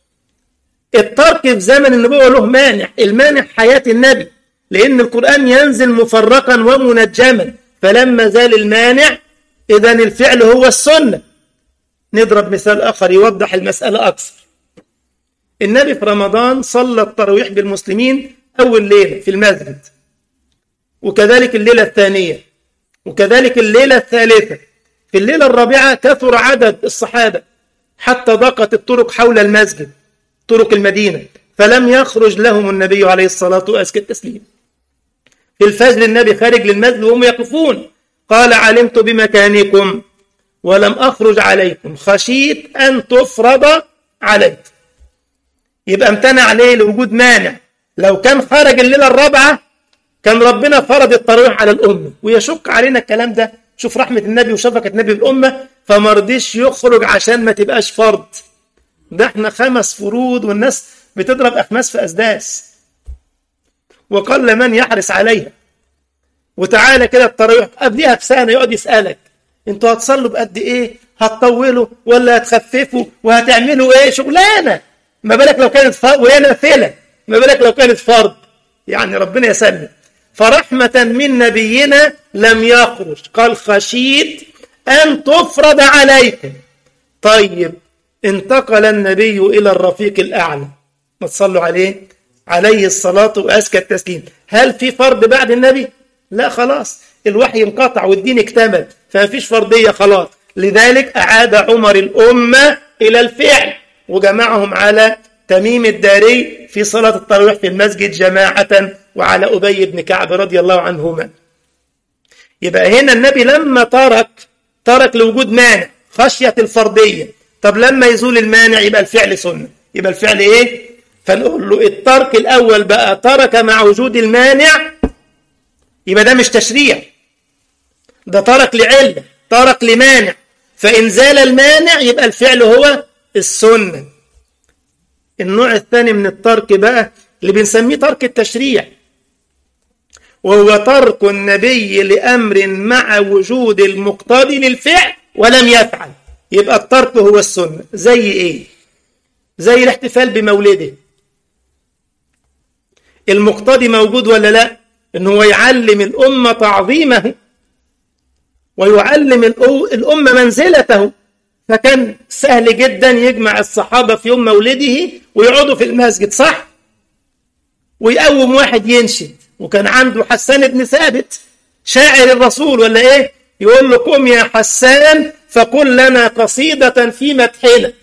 الترك في زمن النبوة له مانع المانع حياة النبي لأن القرآن ينزل مفرقا ومنجما فلما زال المانع إذا الفعل هو السنة نضرب مثال آخر يوضح المسألة أكثر النبي في رمضان صلى التراويح بالمسلمين أول ليلة في المسجد وكذلك الليلة الثانية وكذلك الليلة الثالثة في الليلة الرابعة كثر عدد الصحابة حتى ضاقت الطرق حول المسجد طرق المدينة فلم يخرج لهم النبي عليه الصلاة وأزكى التسليم في الفجر النبي خارج للمسجد وهم يقفون قال علمت بمكانكم ولم أخرج عليكم خشيت أن تفرض عليكم يبقى امتنع عليه لوجود مانع لو كان خرج الليلة الرابعة كان ربنا فرض التراويح على الأمة ويشق علينا الكلام ده شوف رحمة النبي وشفقة النبي بالأمة فما رضيش يخرج عشان ما تبقاش فرض ده احنا خمس فروض والناس بتضرب أخماس في أسداس وقل من يحرص عليها وتعالى كده التراويح قبلها بسنة يقعد يسألك انتوا هتصلوا بقد ايه هتطولوا ولا هتخففوا وهتعملوا ايه شغلانة ما بالك لو كانت فرض وهي نافلة ما بالك لو كانت فرض يعني ربنا يسلم فرحمة من نبينا لم يخرج قال خشيت أن تفرض عليكم طيب انتقل النبي إلى الرفيق الأعلى ما تصلوا عليه عليه الصلاة وأزكى التسليم هل في فرض بعد النبي؟ لا خلاص الوحي انقطع والدين اكتمل فما فيش فرضية خلاص لذلك أعاد عمر الأمة إلى الفعل وجمعهم على تميم الداري في صلاة التراويح في المسجد جماعة وعلى أبي بن كعب رضي الله عنهما يبقى هنا النبي لما ترك ترك لوجود مانع خشية الفردية طب لما يزول المانع يبقى الفعل سنة يبقى الفعل ايه فنقول له الترك الاول بقى ترك مع وجود المانع يبقى ده مش تشريع ده ترك لعلة ترك لمانع فإن زال المانع يبقى الفعل هو السنة النوع الثاني من الترك بقى اللي بنسميه ترك التشريع وهو ترك النبي لأمر مع وجود المقتضي للفعل ولم يفعل يبقى الترك هو السنة زي إيه؟ زي الاحتفال بمولده المقتضي موجود ولا لا؟ إن هو يعلم الأمة تعظيمه ويعلم الأمة منزلته فكان سهل جدا يجمع الصحابة في يوم مولده ويقعدوا في المسجد صح؟ ويقوم واحد ينشد وكان عنده حسان بن ثابت شاعر الرسول ولا ايه يقول له قم يا حسان فقل لنا قصيدة في مدحنا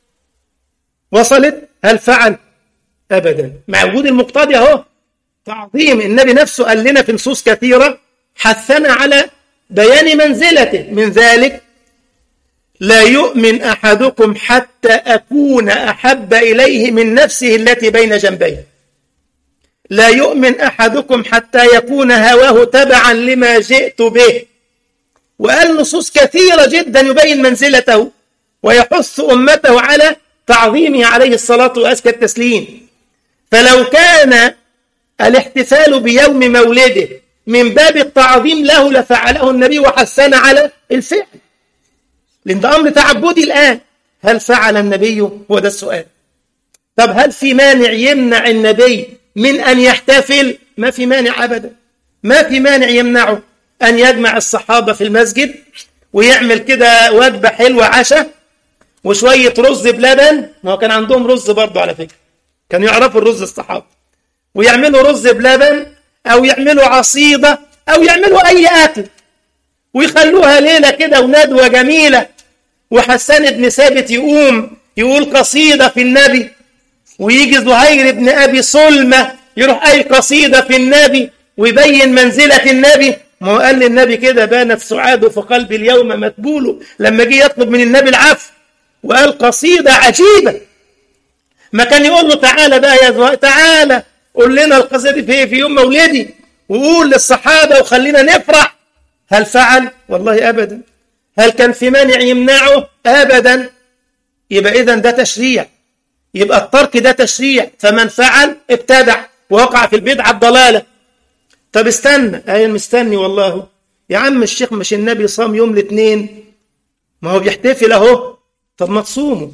وصلت هل فعل أبدا مع وجود المقتضي اهو تعظيم النبي نفسه قال لنا في نصوص كثيرة حثنا على بيان منزلته من ذلك لا يؤمن أحدكم حتى أكون أحب إليه من نفسه التي بين جنبيه لا يؤمن أحدكم حتى يكون هواه تبعا لما جئت به وقال نصوص كثيرة جدا يبين منزلته ويحث أمته على تعظيمه عليه الصلاة وأزكى التسليم فلو كان الاحتفال بيوم مولده من باب التعظيم له لفعله النبي وحسن على الفعل لأن ده أمر تعبدي الآن هل فعل النبي هو ده السؤال طب هل في مانع يمنع النبي من أن يحتفل ما في مانع أبدا ما في مانع يمنعه أن يجمع الصحابة في المسجد ويعمل كده وجبة حلوة عشاء وشوية رز بلبن ما هو كان عندهم رز برضه على فكرة كانوا يعرفوا الرز الصحابة ويعملوا رز بلبن أو يعملوا عصيدة أو يعملوا أي أكل ويخلوها ليلة كده وندوة جميلة وحسان بن ثابت يقوم يقول قصيدة في النبي ويجي زهير بن أبي سلمة يروح أي قصيدة في النبي ويبين منزلة النبي ما هو قال للنبي كده بانت سعاده في قلبي اليوم متبول لما جه يطلب من النبي العفو وقال قصيدة عجيبة ما كان يقول له تعالى بقى يا زهير تعالى قول لنا القصيدة في في يوم مولدي وقول للصحابة وخلينا نفرح هل فعل؟ والله أبدا هل كان في مانع يمنعه؟ أبدا يبقى إذا ده تشريع يبقى الترك ده تشريع فمن فعل ابتدع ووقع في البدعة الضلالة طب استنى أي مستني والله يا عم الشيخ مش النبي صام يوم الاثنين ما هو بيحتفل اهو طب ما تصوموا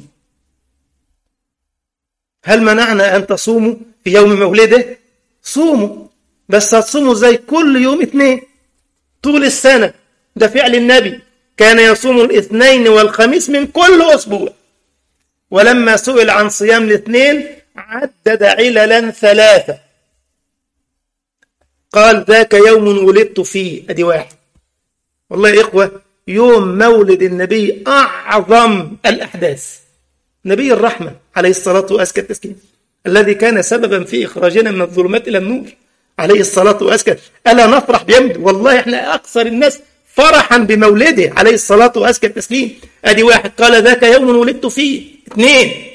هل منعنا أن تصوموا في يوم مولده صوموا بس هتصوموا زي كل يوم اثنين طول السنة ده فعل النبي كان يصوم الاثنين والخميس من كل أسبوع ولما سئل عن صيام الاثنين عدد عللا ثلاثة قال ذاك يوم ولدت فيه أدي واحد والله يا إخوة يوم مولد النبي أعظم الأحداث نبي الرحمة عليه الصلاة وأزكى التسليم الذي كان سببا في إخراجنا من الظلمات إلى النور عليه الصلاة وأزكى ألا نفرح بيمد والله إحنا أكثر الناس فرحا بمولده عليه الصلاة وأزكى التسليم أدي واحد قال ذاك يوم ولدت فيه اثنين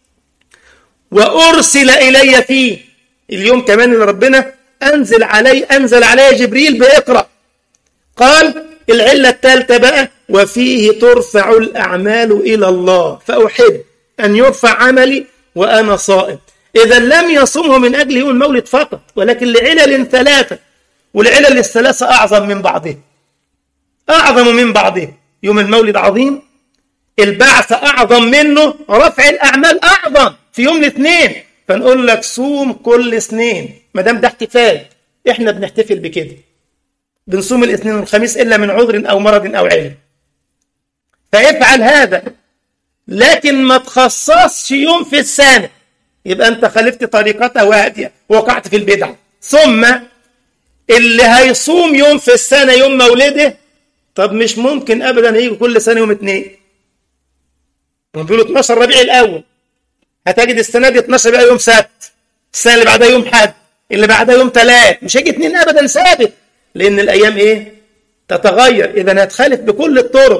وأرسل إلي فيه اليوم كمان اللي ربنا أنزل علي أنزل علي جبريل بإقرأ قال العلة الثالثة بقى وفيه ترفع الأعمال إلى الله فأحب أن يرفع عملي وأنا صائم إذا لم يصمه من أجل يوم المولد فقط ولكن لعلل ثلاثة والعلل الثلاثة أعظم من بعضها أعظم من بعضها يوم المولد عظيم البعث أعظم منه رفع الأعمال أعظم في يوم الاثنين فنقول لك صوم كل اثنين ما دام ده احتفال احنا بنحتفل بكده بنصوم الاثنين والخميس إلا من عذر أو مرض أو علم فافعل هذا لكن ما تخصصش يوم في السنة يبقى أنت خالفت طريقته وهادية وقعت في البدع ثم اللي هيصوم يوم في السنة يوم مولده طب مش ممكن أبدا هيجي كل سنة يوم اثنين هم بيقولوا 12 ربيع الأول هتجد السنة دي 12 بقى يوم سبت السنة اللي بعدها يوم حد اللي بعدها يوم ثلاث مش هيجي اثنين أبدا ثابت لأن الأيام إيه؟ تتغير إذا هتخالف بكل الطرق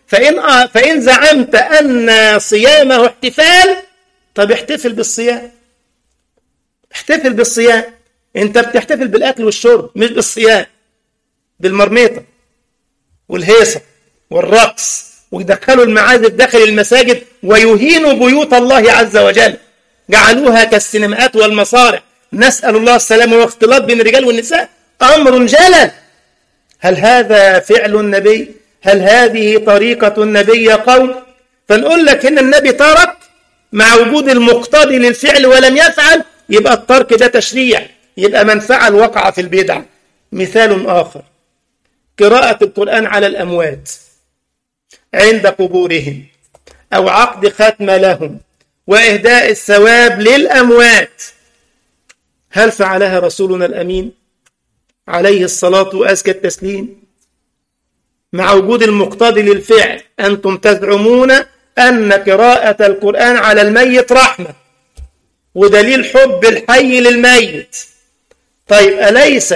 فإن, فإن زعمت أن صيامه احتفال طب احتفل بالصيام احتفل بالصيام انت بتحتفل بالأكل والشرب مش بالصيام بالمرميطة والهيصة والرقص ويدخلوا المعازف داخل المساجد ويهينوا بيوت الله عز وجل جعلوها كالسينمائات والمصارع نسأل الله السلامة واختلاط بين الرجال والنساء أمر جلل هل هذا فعل النبي هل هذه طريقة النبي يا قوم فنقول لك إن النبي ترك مع وجود المقتضي للفعل ولم يفعل يبقى الترك ده تشريع يبقى من فعل وقع في البدع مثال آخر قراءة القرآن على الأموات عند قبورهم أو عقد ختم لهم وإهداء الثواب للأموات هل فعلها رسولنا الأمين عليه الصلاة وأزكى التسليم مع وجود المقتضي للفعل أنتم تزعمون أن قراءة القرآن على الميت رحمة ودليل حب الحي للميت طيب أليس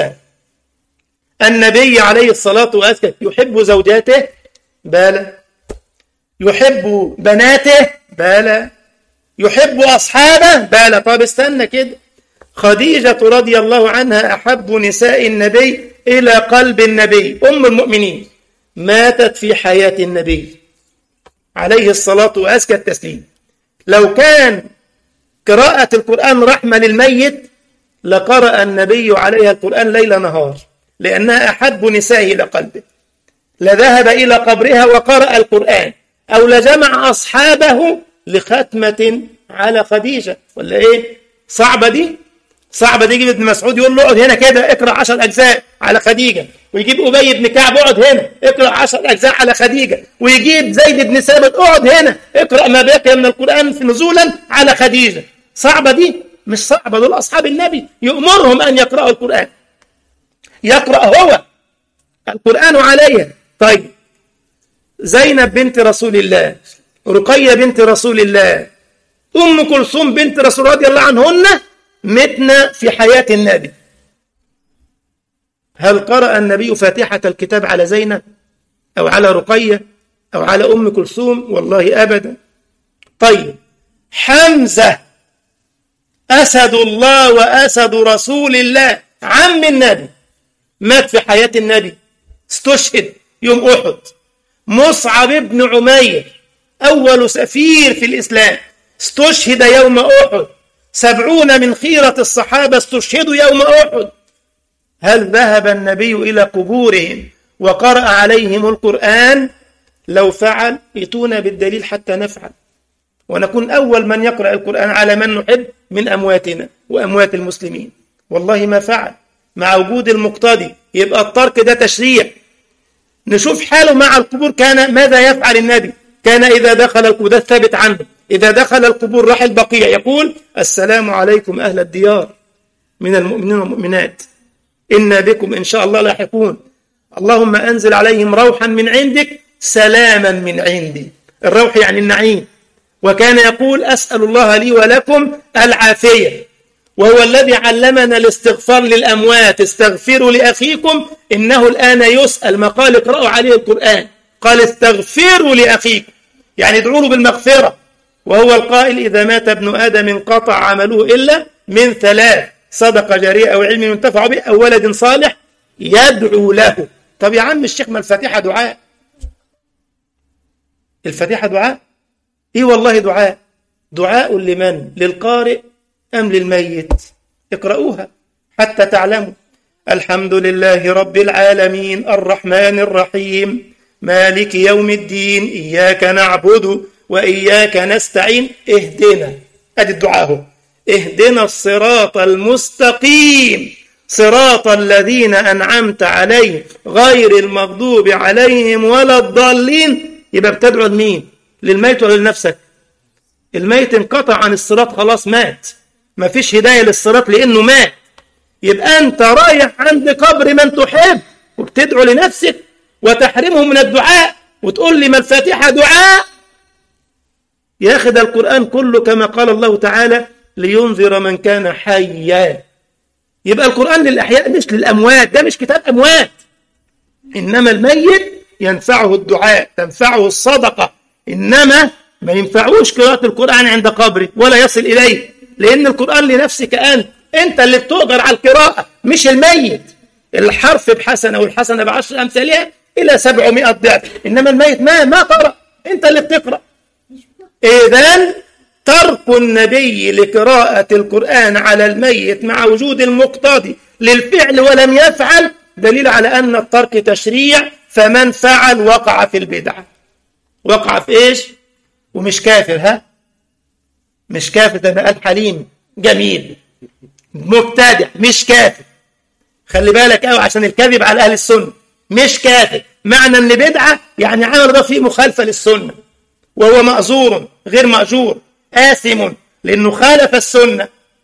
النبي عليه الصلاة والسلام يحب زوجاته بلى يحب بناته بلى يحب أصحابه بلى طب استنى كده خديجة رضي الله عنها أحب نساء النبي إلى قلب النبي أم المؤمنين ماتت في حياة النبي عليه الصلاة وأزكى التسليم لو كان قراءة القرآن رحمة للميت لقرأ النبي عليها القرآن ليل نهار لأنها أحب نسائه إلى قلبه لذهب إلى قبرها وقرأ القرآن أو لجمع أصحابه لختمة على خديجة ولا إيه صعبة دي صعبة دي يجيب ابن مسعود يقول له اقعد هنا كده اقرأ عشر أجزاء على خديجة ويجيب أبي بن كعب اقعد هنا اقرأ عشر أجزاء على خديجة ويجيب زيد بن ثابت اقعد هنا اقرأ ما بقي من القرآن في نزولا على خديجة صعبة دي مش صعبة دول أصحاب النبي يأمرهم أن يقرأوا القرآن يقرأ هو القرآن عليها طيب زينب بنت رسول الله رقية بنت رسول الله أم كلثوم بنت رسول رضي الله عنهن متنا في حياة النبي هل قرأ النبي فاتحة الكتاب على زينب أو على رقية أو على أم كلثوم والله أبدا طيب حمزة أسد الله وأسد رسول الله عم النبي مات في حياة النبي استشهد يوم أحد مصعب بن عمير أول سفير في الإسلام استشهد يوم أحد سبعون من خيرة الصحابة استشهدوا يوم أحد هل ذهب النبي إلى قبورهم وقرأ عليهم القرآن لو فعل ائتونا بالدليل حتى نفعل ونكون أول من يقرأ القرآن على من نحب من أمواتنا وأموات المسلمين والله ما فعل مع وجود المقتضي يبقى الترك ده تشريع نشوف حاله مع القبور كان ماذا يفعل النبي كان إذا دخل القبور ده الثابت عنه إذا دخل القبور راح البقيع يقول السلام عليكم أهل الديار من المؤمنين والمؤمنات إنا بكم إن شاء الله لاحقون اللهم أنزل عليهم روحا من عندك سلاما من عندي الروح يعني النعيم وكان يقول أسأل الله لي ولكم العافية وهو الذي علمنا الاستغفار للأموات استغفروا لأخيكم إنه الآن يسأل ما قال اقرأوا عليه القرآن قال استغفروا لأخيكم يعني ادعوا له بالمغفرة وهو القائل إذا مات ابن آدم انقطع عمله إلا من ثلاث صدقة جارية أو علم ينتفع به أو ولد صالح يدعو له طب يا عم الشيخ ما الفاتحة دعاء الفاتحة دعاء إيه والله دعاء دعاء لمن للقارئ أم للميت اقرأوها حتى تعلموا الحمد لله رب العالمين الرحمن الرحيم مالك يوم الدين إياك نعبد وإياك نستعين اهدنا أدي الدعاء هو اهدنا الصراط المستقيم صراط الذين أنعمت عليهم غير المغضوب عليهم ولا الضالين يبقى بتدعو لمين للميت ولا لنفسك الميت انقطع عن الصراط خلاص مات ما فيش هداية للصراط لأنه مات يبقى أنت رايح عند قبر من تحب وبتدعو لنفسك وتحرمه من الدعاء وتقول لي ما الفاتحة دعاء ياخد القرآن كله كما قال الله تعالى لينذر من كان حيا يبقى القرآن للأحياء مش للأموات ده مش كتاب أموات إنما الميت ينفعه الدعاء تنفعه الصدقة إنما ما ينفعوش قراءة القرآن عند قبره ولا يصل إليه لأن القرآن لنفسك أنت أنت اللي بتقدر على القراءة مش الميت الحرف بحسنة والحسنة بعشر أمثالها إلى سبعمائة ضعف إنما الميت ما ما قرأ أنت اللي بتقرأ إذن ترك النبي لقراءة القرآن على الميت مع وجود المقتضي للفعل ولم يفعل دليل على أن الترك تشريع فمن فعل وقع في البدعة وقع في إيش ومش كافر ها مش كافر ده قال حليم جميل مبتدع مش كافر خلي بالك قوي عشان الكذب على أهل السنة مش كافر معنى أن بدعة يعني عمل ده فيه مخالفة للسنة وهو مأزور غير مأجور آثم لأنه خالف السنة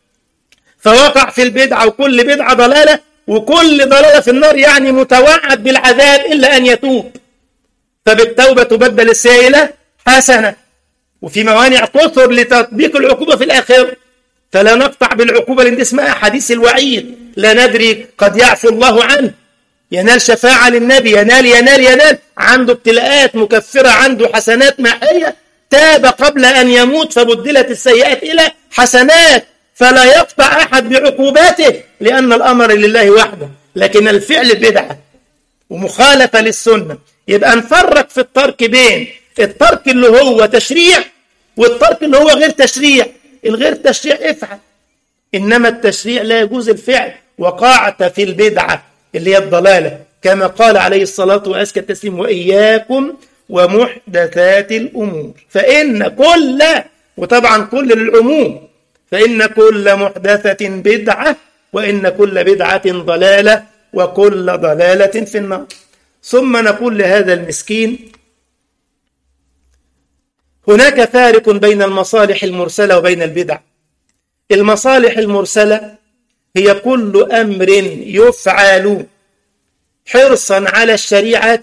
فوقع في البدعة وكل بدعة ضلالة وكل ضلالة في النار يعني متوعد بالعذاب إلا أن يتوب فبالتوبة تبدل السائلة حسنة وفي موانع كثر لتطبيق العقوبة في الآخر فلا نقطع بالعقوبة لأن اسمها حديث الوعيد لا ندري قد يعفو الله عنه ينال شفاعة للنبي ينال ينال ينال عنده ابتلاءات مكفرة عنده حسنات محية تاب قبل أن يموت فبدلت السيئات إلى حسنات فلا يقطع أحد بعقوباته لأن الأمر لله وحده لكن الفعل بدعة ومخالفة للسنة يبقى نفرق في الترك بين الترك اللي هو تشريع والترك اللي هو غير تشريع الغير تشريع افعل إنما التشريع لا يجوز الفعل وقعت في البدعة اللي هي الضلالة كما قال عليه الصلاة وأزكى التسليم وإياكم ومحدثات الأمور فإن كل وطبعا كل للعموم فإن كل محدثة بدعة وإن كل بدعة ضلالة وكل ضلالة في النار ثم نقول لهذا المسكين هناك فارق بين المصالح المرسلة وبين البدع المصالح المرسلة هي كل أمر يفعل حرصا على الشريعة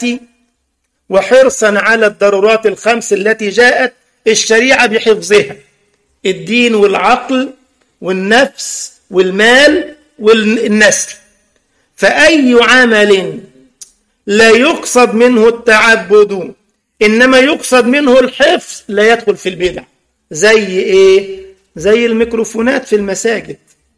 وحرصا على الضرورات الخمس التي جاءت الشريعة بحفظها الدين والعقل والنفس والمال والنسل فأي عمل لا يقصد منه التعبد إنما يقصد منه الحفظ لا يدخل في البدع زي إيه؟ زي الميكروفونات في المساجد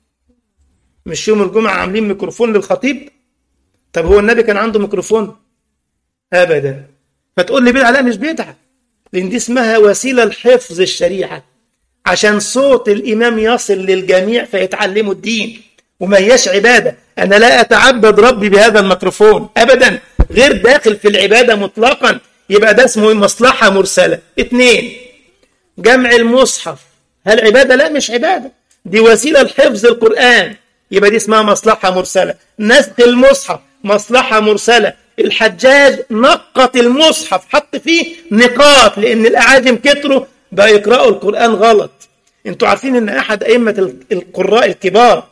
مش يوم الجمعة عاملين ميكروفون للخطيب طب هو النبي كان عنده ميكروفون أبدا فتقول لي بدعة لا مش بدعة لأن دي اسمها وسيلة لحفظ الشريعة عشان صوت الإمام يصل للجميع فيتعلموا الدين وما هياش عبادة أنا لا أتعبد ربي بهذا الميكروفون أبدا غير داخل في العبادة مطلقا يبقى ده اسمه مصلحة مرسلة اثنين جمع المصحف هل عبادة؟ لا مش عبادة دي وسيلة لحفظ القرآن يبقى دي اسمها مصلحة مرسلة نسخ المصحف مصلحة مرسلة الحجاج نقط المصحف حط فيه نقاط لأن الأعاجم كتروا بقى يقرأوا القرآن غلط انتوا عارفين ان أحد أئمة القراء الكبار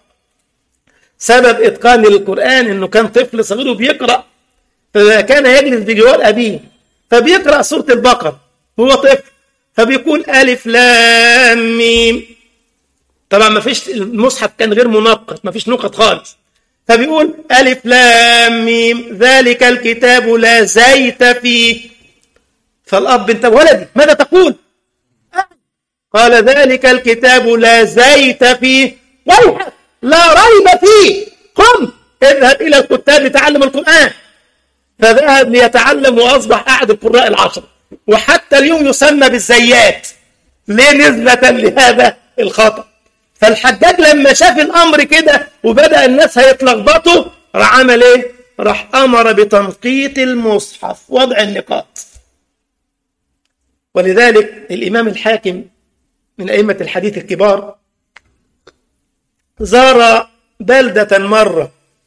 سبب إتقان للقرآن انه كان طفل صغير وبيقرأ فكان يجلس بجوار أبيه فبيقرأ سورة البقرة هو طفل فبيقول ألف لام ميم طبعا ما فيش المصحف كان غير منقط ما فيش نقط خالص فبيقول ألف لام ميم ذلك الكتاب لا زيت فيه فالأب انت ولدي ماذا تقول قال ذلك الكتاب لا زيت فيه ويحك لا ريب فيه قم اذهب إلى الكتاب لتعلم القرآن فذهب ليتعلم وأصبح أحد القراء العشر وحتى اليوم يسمى بالزيات ليه نسبة لهذا الخطأ فالحجاج لما شاف الأمر كده وبدأ الناس هيتلخبطوا راح عمل إيه؟ راح أمر بتنقيط المصحف وضع النقاط ولذلك الإمام الحاكم من أئمة الحديث الكبار زار بلدة مرة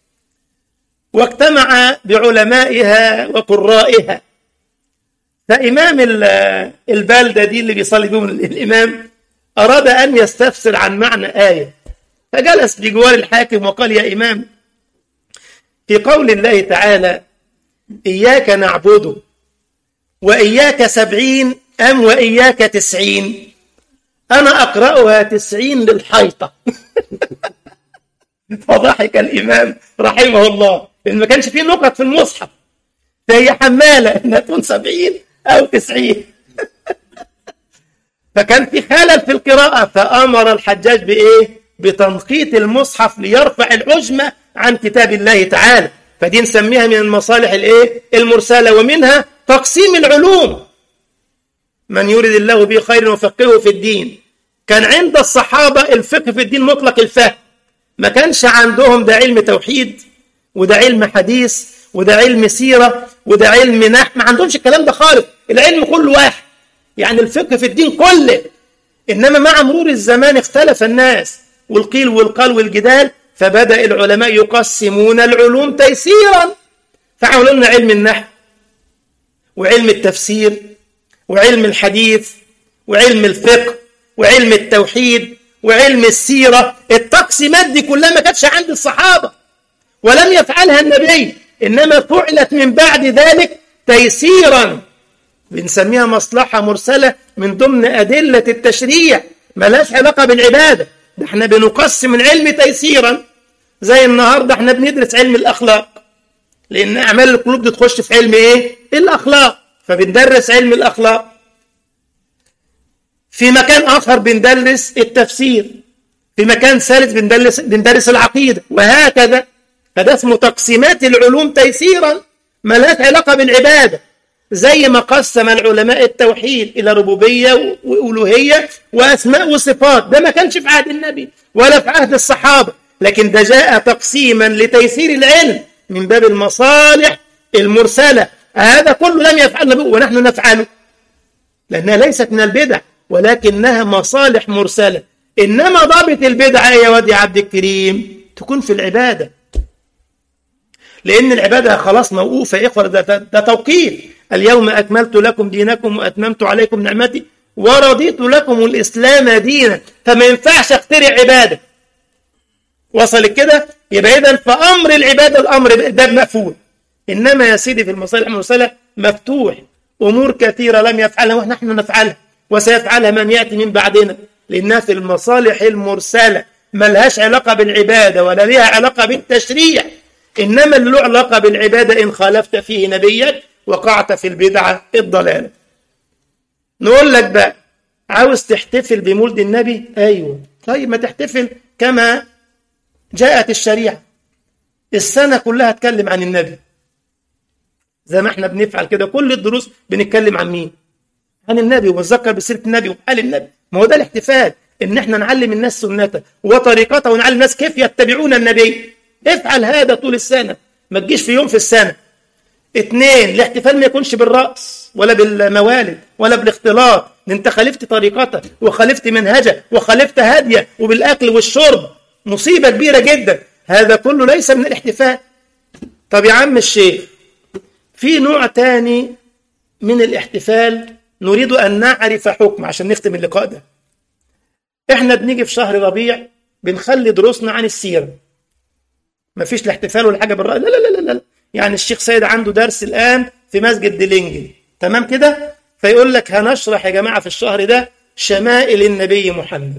واجتمع بعلمائها وقرائها فإمام البلدة دي اللي بيصلي بهم الإمام أراد أن يستفسر عن معنى آية فجلس بجوار الحاكم وقال يا إمام في قول الله تعالى إياك نعبد وإياك سبعين أم وإياك تسعين أنا أقرأها تسعين للحيطة فضحك الإمام رحمه الله لأن ما كانش فيه نقط في المصحف فهي حمالة إنها تكون سبعين أو تسعين فكان في خلل في القراءة فأمر الحجاج بإيه؟ بتنقيط المصحف ليرفع العجمة عن كتاب الله تعالى فدي نسميها من المصالح الإيه؟ المرسلة ومنها تقسيم العلوم من يريد الله به خير وفقهه في الدين كان عند الصحابة الفقه في الدين مطلق الفهم ما كانش عندهم ده علم توحيد وده علم حديث وده علم سيرة وده علم نحو ما عندهمش الكلام ده خالص العلم كله واحد يعني الفقه في الدين كله إنما مع مرور الزمان اختلف الناس والقيل والقال والجدال فبدأ العلماء يقسمون العلوم تيسيرا فعملوا لنا علم النحو وعلم التفسير وعلم الحديث وعلم الفقه وعلم التوحيد وعلم السيرة التقسيمات دي كلها ما كانتش عند الصحابة ولم يفعلها النبي إنما فعلت من بعد ذلك تيسيرا بنسميها مصلحة مرسلة من ضمن أدلة التشريع ملاش علاقة بالعبادة ده احنا بنقسم العلم تيسيرا زي النهاردة احنا بندرس علم الأخلاق لأن أعمال القلوب دي تخش في علم إيه؟ الأخلاق فبندرس علم الأخلاق في مكان آخر بندرس التفسير في مكان ثالث بندرس بندرس العقيدة وهكذا فده اسمه تقسيمات العلوم تيسيرا ملهاش علاقة بالعبادة زي ما قسم العلماء التوحيد إلى ربوبية وألوهية وأسماء وصفات ده ما كانش في عهد النبي ولا في عهد الصحابة لكن ده جاء تقسيما لتيسير العلم من باب المصالح المرسلة هذا كله لم يفعل النبي ونحن نفعله لأنها ليست من البدع ولكنها مصالح مرسلة إنما ضابط البدعة يا واد يا عبد الكريم تكون في العبادة لأن العبادة خلاص موقوفة يا إخوة ده, ده, ده توقيف اليوم أكملت لكم دينكم وأتممت عليكم نعمتي ورضيت لكم الإسلام دينا فما ينفعش اخترع عبادة وصل كده يبقى إذا فأمر العبادة الأمر ده مقفول إنما يا سيدي في المصالح المرسلة مفتوح أمور كثيرة لم يفعلها ونحن نفعلها وسيفعلها من يأتي من بعدنا لأنها في المصالح المرسلة ما لهاش علاقة بالعبادة ولا لها علاقة بالتشريع إنما اللي له علاقة بالعبادة إن خالفت فيه نبيك وقعت في البدعة الضلالة نقول لك بقى عاوز تحتفل بمولد النبي أيوة طيب ما تحتفل كما جاءت الشريعة السنة كلها تكلم عن النبي زي ما احنا بنفعل كده كل الدروس بنتكلم عن مين عن النبي ونذكر بسيرة النبي وحال النبي ما هو ده الاحتفال ان احنا نعلم الناس سنته وطريقته ونعلم الناس كيف يتبعون النبي افعل هذا طول السنة ما تجيش في يوم في السنة اثنين الاحتفال ما يكونش بالرأس ولا بالموالد ولا بالاختلاط انت خالفت طريقته وخالفت منهجه وخالفت هديه وبالاكل والشرب مصيبه كبيره جدا هذا كله ليس من الاحتفال طب يا عم الشيخ في نوع تاني من الاحتفال نريد ان نعرف حكم عشان نختم اللقاء ده احنا بنيجي في شهر ربيع بنخلي دروسنا عن السيره ما فيش الاحتفال ولا حاجه بالرأي لا لا لا لا يعني الشيخ سيد عنده درس الآن في مسجد ديلينجن تمام كده فيقول لك هنشرح يا جماعة في الشهر ده شمائل النبي محمد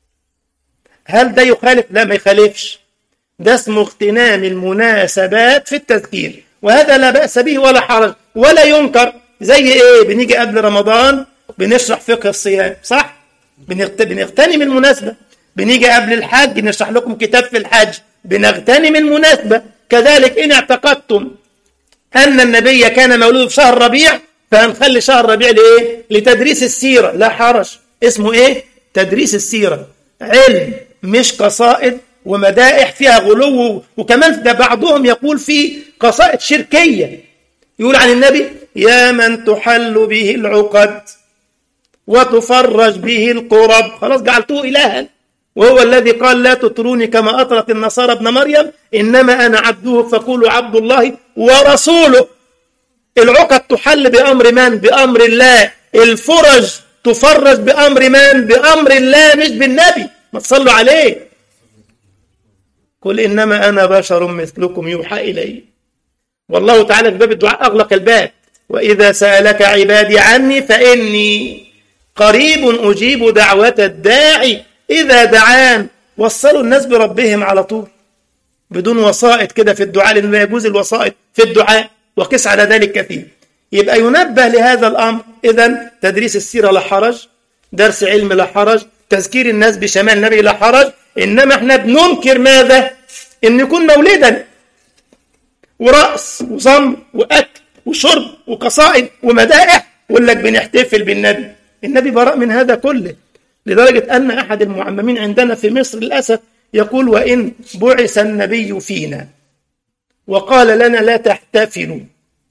هل ده يخالف؟ لا ما يخالفش ده اسمه اغتنام المناسبات في التذكير وهذا لا بأس به ولا حرج ولا ينكر زي ايه بنيجي قبل رمضان بنشرح فقه الصيام صح بنغتنم المناسبة بنيجي قبل الحج نشرح لكم كتاب في الحج بنغتنم المناسبة كذلك إن اعتقدتم أن النبي كان مولود في شهر ربيع فهنخلي شهر ربيع لإيه؟ لتدريس السيرة لا حرج اسمه إيه؟ تدريس السيرة علم مش قصائد ومدائح فيها غلو وكمان ده بعضهم يقول في قصائد شركية يقول عن النبي يا من تحل به العقد وتفرج به القرب خلاص جعلته إلها وهو الذي قال لا تطروني كما أطرت النصارى ابن مريم إنما أنا عبده فقولوا عبد الله ورسوله العقد تحل بأمر من؟ بأمر الله الفرج تفرج بأمر من؟ بأمر الله مش بالنبي ما تصلوا عليه قل إنما أنا بشر مثلكم يوحى إلي والله تعالى في باب الدعاء أغلق الباب وإذا سألك عبادي عني فإني قريب أجيب دعوة الداعي إذا دعان وصلوا الناس بربهم على طول بدون وسائط كده في الدعاء لأنه لا يجوز الوسائط في الدعاء وقس على ذلك كثير يبقى ينبه لهذا الأمر إذا تدريس السيرة لا حرج درس علم لا حرج تذكير الناس بشمال النبي لا حرج إنما احنا بننكر ماذا إن يكون مولدا ورأس وصم وأكل وشرب وقصائد ومدائح ويقول لك بنحتفل بالنبي النبي براء من هذا كله لدرجة أن أحد المعممين عندنا في مصر للأسف يقول وإن بعث النبي فينا وقال لنا لا تحتفلوا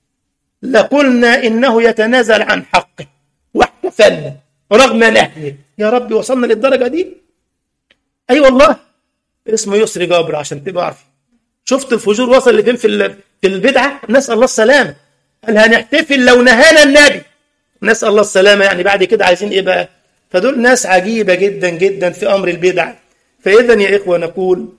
لقلنا إنه يتنازل عن حقه واحتفلنا رغم نهيه يا رب وصلنا للدرجة دي أي أيوة والله اسمه يسري جابر عشان تبقى عارف شفت الفجور وصل لفين في في البدعة نسأل الله السلامة قال هنحتفل لو نهانا النبي نسأل الله السلامة يعني بعد كده عايزين إيه بقى فدول ناس عجيبة جدا جدا في أمر البدع فإذا يا إخوة نقول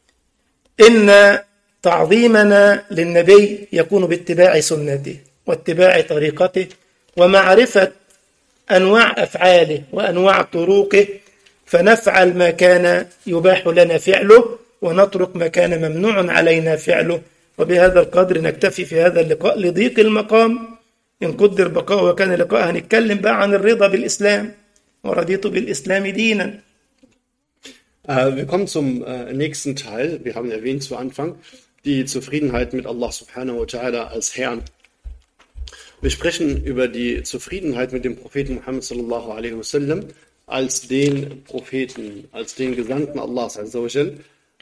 إن تعظيمنا للنبي يكون باتباع سنته واتباع طريقته ومعرفة أنواع أفعاله وأنواع طرقه فنفعل ما كان يباح لنا فعله ونترك ما كان ممنوع علينا فعله وبهذا القدر نكتفي في هذا اللقاء لضيق المقام إن قدر بقاء وكان لقاء هنتكلم بقى عن الرضا بالإسلام ورضيت بالإسلام دينا Äh, wir kommen zum äh, nächsten Teil. Wir haben erwähnt zu Anfang die Zufriedenheit mit Allah subhanahu wa ta'ala als Herrn. Wir sprechen über die Zufriedenheit mit dem Propheten Muhammad sallallahu alaihi wasallam als den Propheten, als den Gesandten Allahs azawajal,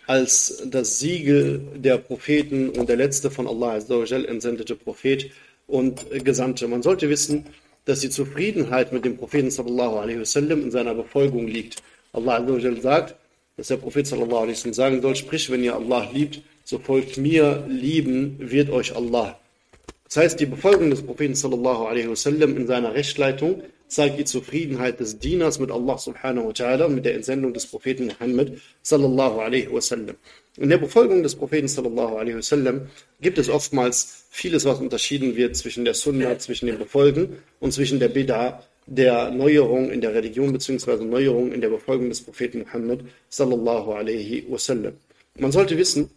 als das Siegel der Propheten und der letzte von Allah azawajal entsendete Prophet und Gesandte. Man sollte wissen, dass die Zufriedenheit mit dem Propheten sallallahu alaihi wasallam in seiner Befolgung liegt. Allah azawajal sagt, dass der Prophet sallallahu alaihi wasallam sagen soll, sprich, wenn ihr Allah liebt, so folgt mir, lieben wird euch Allah. Das heißt, die Befolgung des Propheten sallallahu alaihi wasallam in seiner Rechtleitung zeigt die Zufriedenheit des Dieners mit Allah subhanahu wa ta'ala, mit der Entsendung des Propheten Muhammad sallallahu alaihi wasallam. In der Befolgung des Propheten sallallahu alaihi wasallam gibt es oftmals vieles, was unterschieden wird zwischen der Sunna, zwischen dem Befolgen und zwischen der Bid'a, der Neuerung in der Religion bzw. Neuerung in der Befolgung des Propheten Muhammad sallallahu alaihi wasallam. Man sollte wissen,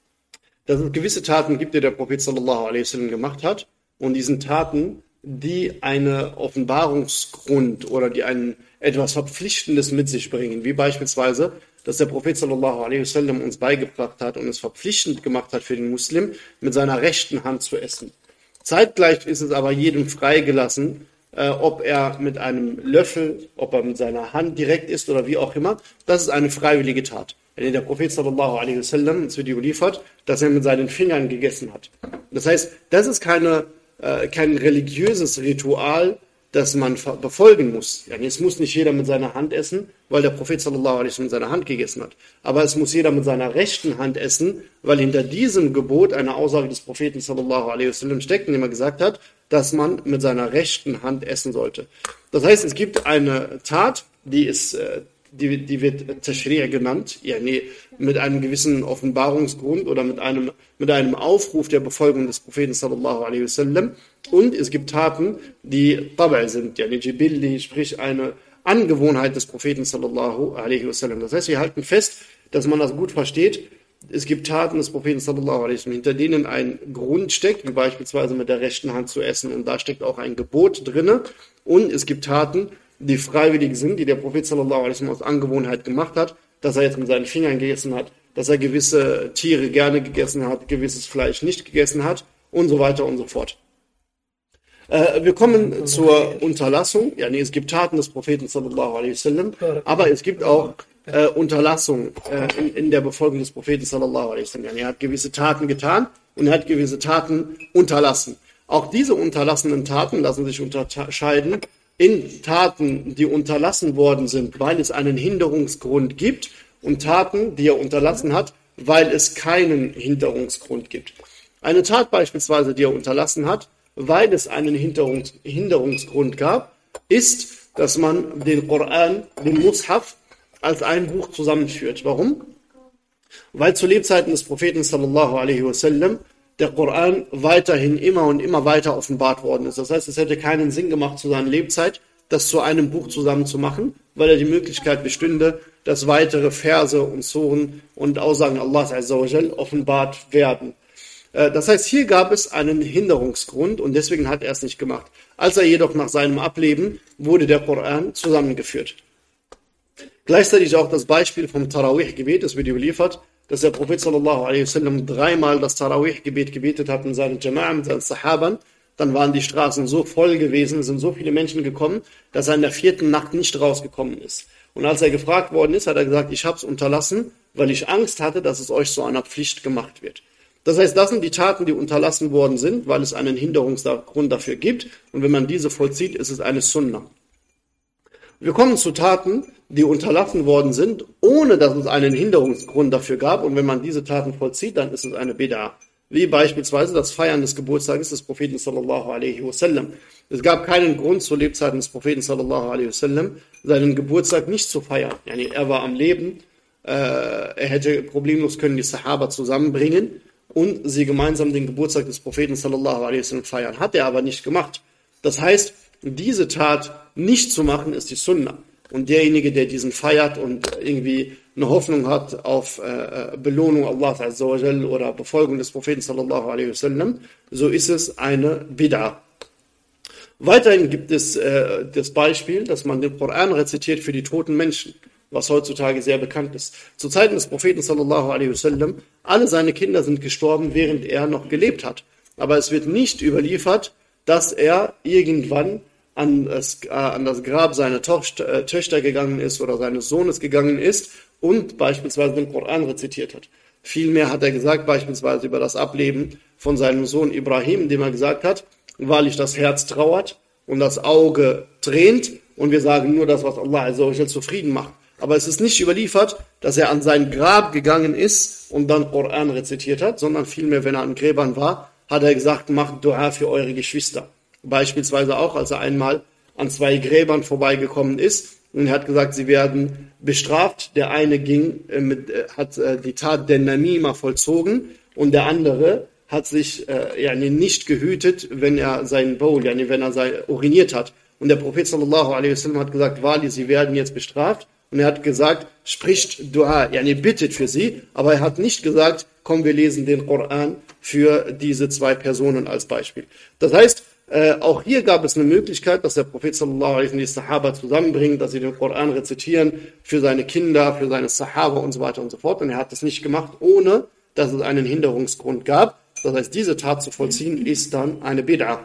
dass es gewisse Taten gibt, die der Prophet sallallahu alaihi wasallam gemacht hat und diesen Taten, die eine Offenbarungsgrund oder die ein etwas Verpflichtendes mit sich bringen, wie beispielsweise, dass der Prophet sallallahu alaihi wasallam uns beigebracht hat und es verpflichtend gemacht hat für den Muslim, mit seiner rechten Hand zu essen. Zeitgleich ist es aber jedem freigelassen, äh, ob er mit einem Löffel, ob er mit seiner Hand direkt isst oder wie auch immer. Das ist eine freiwillige Tat. Denn der Prophet sallallahu alaihi wasallam uns wird überliefert, dass er mit seinen Fingern gegessen hat. Das heißt, das ist keine, äh, kein religiöses Ritual, das man befolgen muss. Yani es muss nicht jeder mit seiner Hand essen, weil der Prophet sallallahu alaihi wasallam mit seiner Hand gegessen hat. Aber es muss jeder mit seiner rechten Hand essen, weil hinter diesem Gebot eine Aussage des Propheten sallallahu alaihi wasallam steckt, indem er gesagt hat, dass man mit seiner rechten Hand essen sollte. Das heißt, es gibt eine Tat, die ist äh, die, die wird Tashri' genannt, yani mit einem gewissen Offenbarungsgrund oder mit einem, mit einem Aufruf der Befolgung des Propheten sallallahu alaihi wasallam. Und es gibt Taten, die Tabai sind, yani Jibilli, sprich eine Angewohnheit des Propheten sallallahu alaihi wasallam. Das heißt, wir halten fest, dass man das gut versteht. Es gibt Taten des Propheten sallallahu alaihi wasallam, hinter denen ein Grund steckt, wie beispielsweise mit der rechten Hand zu essen und da steckt auch ein Gebot drinne. Und es gibt Taten, die freiwillig sind, die der Prophet sallallahu alaihi wasallam aus Angewohnheit gemacht hat, dass er jetzt mit seinen Fingern gegessen hat, dass er gewisse Tiere gerne gegessen hat, gewisses Fleisch nicht gegessen hat und so weiter und so fort. Äh, wir kommen zur Unterlassung. Ja, nee, es gibt Taten des Propheten sallallahu alaihi wasallam, aber es gibt auch äh, Unterlassung äh, in, in, der Befolgung des Propheten sallallahu alaihi wasallam. Er hat gewisse Taten getan und er hat gewisse Taten unterlassen. Auch diese unterlassenen Taten lassen sich unterscheiden in Taten, die unterlassen worden sind, weil es einen Hinderungsgrund gibt, und Taten, die er unterlassen hat, weil es keinen Hinderungsgrund gibt. Eine Tat beispielsweise, die er unterlassen hat, weil es einen Hinderungs Hinderungsgrund gab, ist, dass man den Koran, den Mushaf, als ein Buch zusammenführt. Warum? Weil zu Lebzeiten des Propheten sallallahu alaihi wasallam der Koran weiterhin immer und immer weiter offenbart worden ist. Das heißt, es hätte keinen Sinn gemacht zu seiner Lebzeit, das zu einem Buch zusammenzumachen, weil er die Möglichkeit bestünde, dass weitere Verse und Suren und Aussagen Allahs Azzawajal offenbart werden. Äh, Das heißt, hier gab es einen Hinderungsgrund und deswegen hat er es nicht gemacht. Als er jedoch nach seinem Ableben wurde der Koran zusammengeführt. Gleichzeitig auch das Beispiel vom Tarawih-Gebet, das wird überliefert, dass der Prophet sallallahu alaihi wasallam dreimal das Tarawih-Gebet gebetet hat in seinen Jama'a, mit seinen Sahabern. Dann waren die Straßen so voll gewesen, sind so viele Menschen gekommen, dass er in der vierten Nacht nicht rausgekommen ist. Und als er gefragt worden ist, hat er gesagt, ich habe es unterlassen, weil ich Angst hatte, dass es euch zu einer Pflicht gemacht wird. Das heißt, das sind die Taten, die unterlassen worden sind, weil es einen Hinderungsgrund dafür gibt. Und wenn man diese vollzieht, ist es eine Sunna. Wir kommen zu Taten, die unterlassen worden sind, ohne dass es einen Hinderungsgrund dafür gab. Und wenn man diese Taten vollzieht, dann ist es eine Bid'a. Wie beispielsweise das Feiern des Geburtstages des Propheten sallallahu alaihi wasallam. Es gab keinen Grund zu Lebzeiten des Propheten sallallahu alaihi wasallam, seinen Geburtstag nicht zu feiern. Yani er war am Leben, äh, er hätte problemlos können die Sahaba zusammenbringen und sie gemeinsam den Geburtstag des Propheten sallallahu alaihi wasallam feiern. Hat er aber nicht gemacht. Das heißt, diese Tat nicht zu machen, ist die Sunna. Und derjenige, der diesen feiert und irgendwie eine Hoffnung hat auf äh, Belohnung Allah Azza wa Jal oder Befolgung des Propheten sallallahu alaihi wasallam, so ist es eine Bid'ah. Weiterhin gibt es äh, das Beispiel, dass man den Koran rezitiert für die toten Menschen, was heutzutage sehr bekannt ist. Zu Zeiten des Propheten sallallahu alaihi wasallam, alle seine Kinder sind gestorben, während er noch gelebt hat. Aber es wird nicht überliefert, dass er irgendwann an das, äh, an das Grab seiner Tochter, äh, Töchter gegangen ist oder seines Sohnes gegangen ist und beispielsweise den Koran rezitiert hat. Vielmehr hat er gesagt, beispielsweise über das Ableben von seinem Sohn Ibrahim, indem er gesagt hat, wahrlich das Herz trauert und das Auge tränt und wir sagen nur das, was Allah Azza wa Jal zufrieden macht. Aber es ist nicht überliefert, dass er an sein Grab gegangen ist und dann Koran rezitiert hat, sondern vielmehr, wenn er an Gräbern war, hat er gesagt, macht Dua für eure Geschwister. Beispielsweise auch, als er einmal an zwei Gräbern vorbeigekommen ist und er hat gesagt, sie werden bestraft. Der eine ging äh, mit, äh, hat äh, die Tat der Namima vollzogen und der andere hat sich äh, yani nicht gehütet, wenn er seinen Bowl, yani wenn er sein, uriniert hat. Und der Prophet sallallahu alaihi wasallam hat gesagt, Wali, sie werden jetzt bestraft. Und er hat gesagt, spricht Dua, yani bittet für sie. Aber er hat nicht gesagt, komm, wir lesen den Koran für diese zwei Personen als Beispiel. Das heißt, äh, auch hier gab es eine Möglichkeit, dass der Prophet sallallahu alaihi wasallam die Sahaba zusammenbringt, dass sie den Koran rezitieren für seine Kinder, für seine Sahaba und so weiter und so fort. Und er hat das nicht gemacht, ohne dass es einen Hinderungsgrund gab. Das heißt, diese Tat zu vollziehen, ist dann eine Bid'a.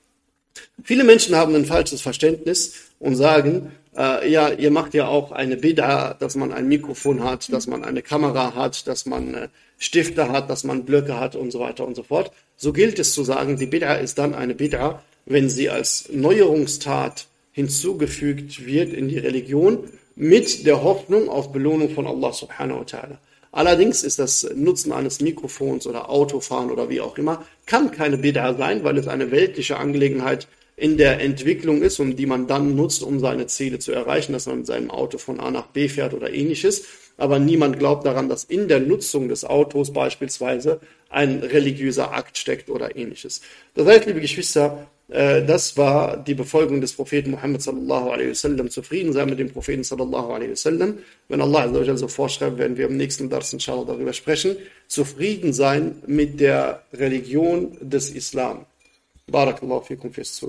Viele Menschen haben ein falsches Verständnis und sagen, äh, ja, ihr macht ja auch eine Bid'a, dass man ein Mikrofon hat, dass man eine Kamera hat, dass man äh, Stifte hat, dass man Blöcke hat und so weiter und so fort. So gilt es zu sagen, die Bid'a ist dann eine Bid'a, wenn sie als Neuerungstat hinzugefügt wird in die Religion mit der Hoffnung auf Belohnung von Allah subhanahu wa ta'ala. Allerdings ist das Nutzen eines Mikrofons oder Autofahren oder wie auch immer, kann keine Bid'a sein, weil es eine weltliche Angelegenheit in der Entwicklung ist und die man dann nutzt, um seine Ziele zu erreichen, dass man mit seinem Auto von A nach B fährt oder ähnliches. Aber niemand glaubt daran, dass in der Nutzung des Autos beispielsweise ein religiöser Akt steckt oder ähnliches. Das heißt, liebe Geschwister, äh, das war die Befolgung des Propheten Muhammad sallallahu alaihi wasallam. Zufrieden sein mit dem Propheten sallallahu alaihi wasallam. Wenn Allah so vorschreibt, werden wir im nächsten Dars inshallah darüber sprechen. Zufrieden sein mit der Religion des Islam. Barakallahu fikum fürs Zuhören.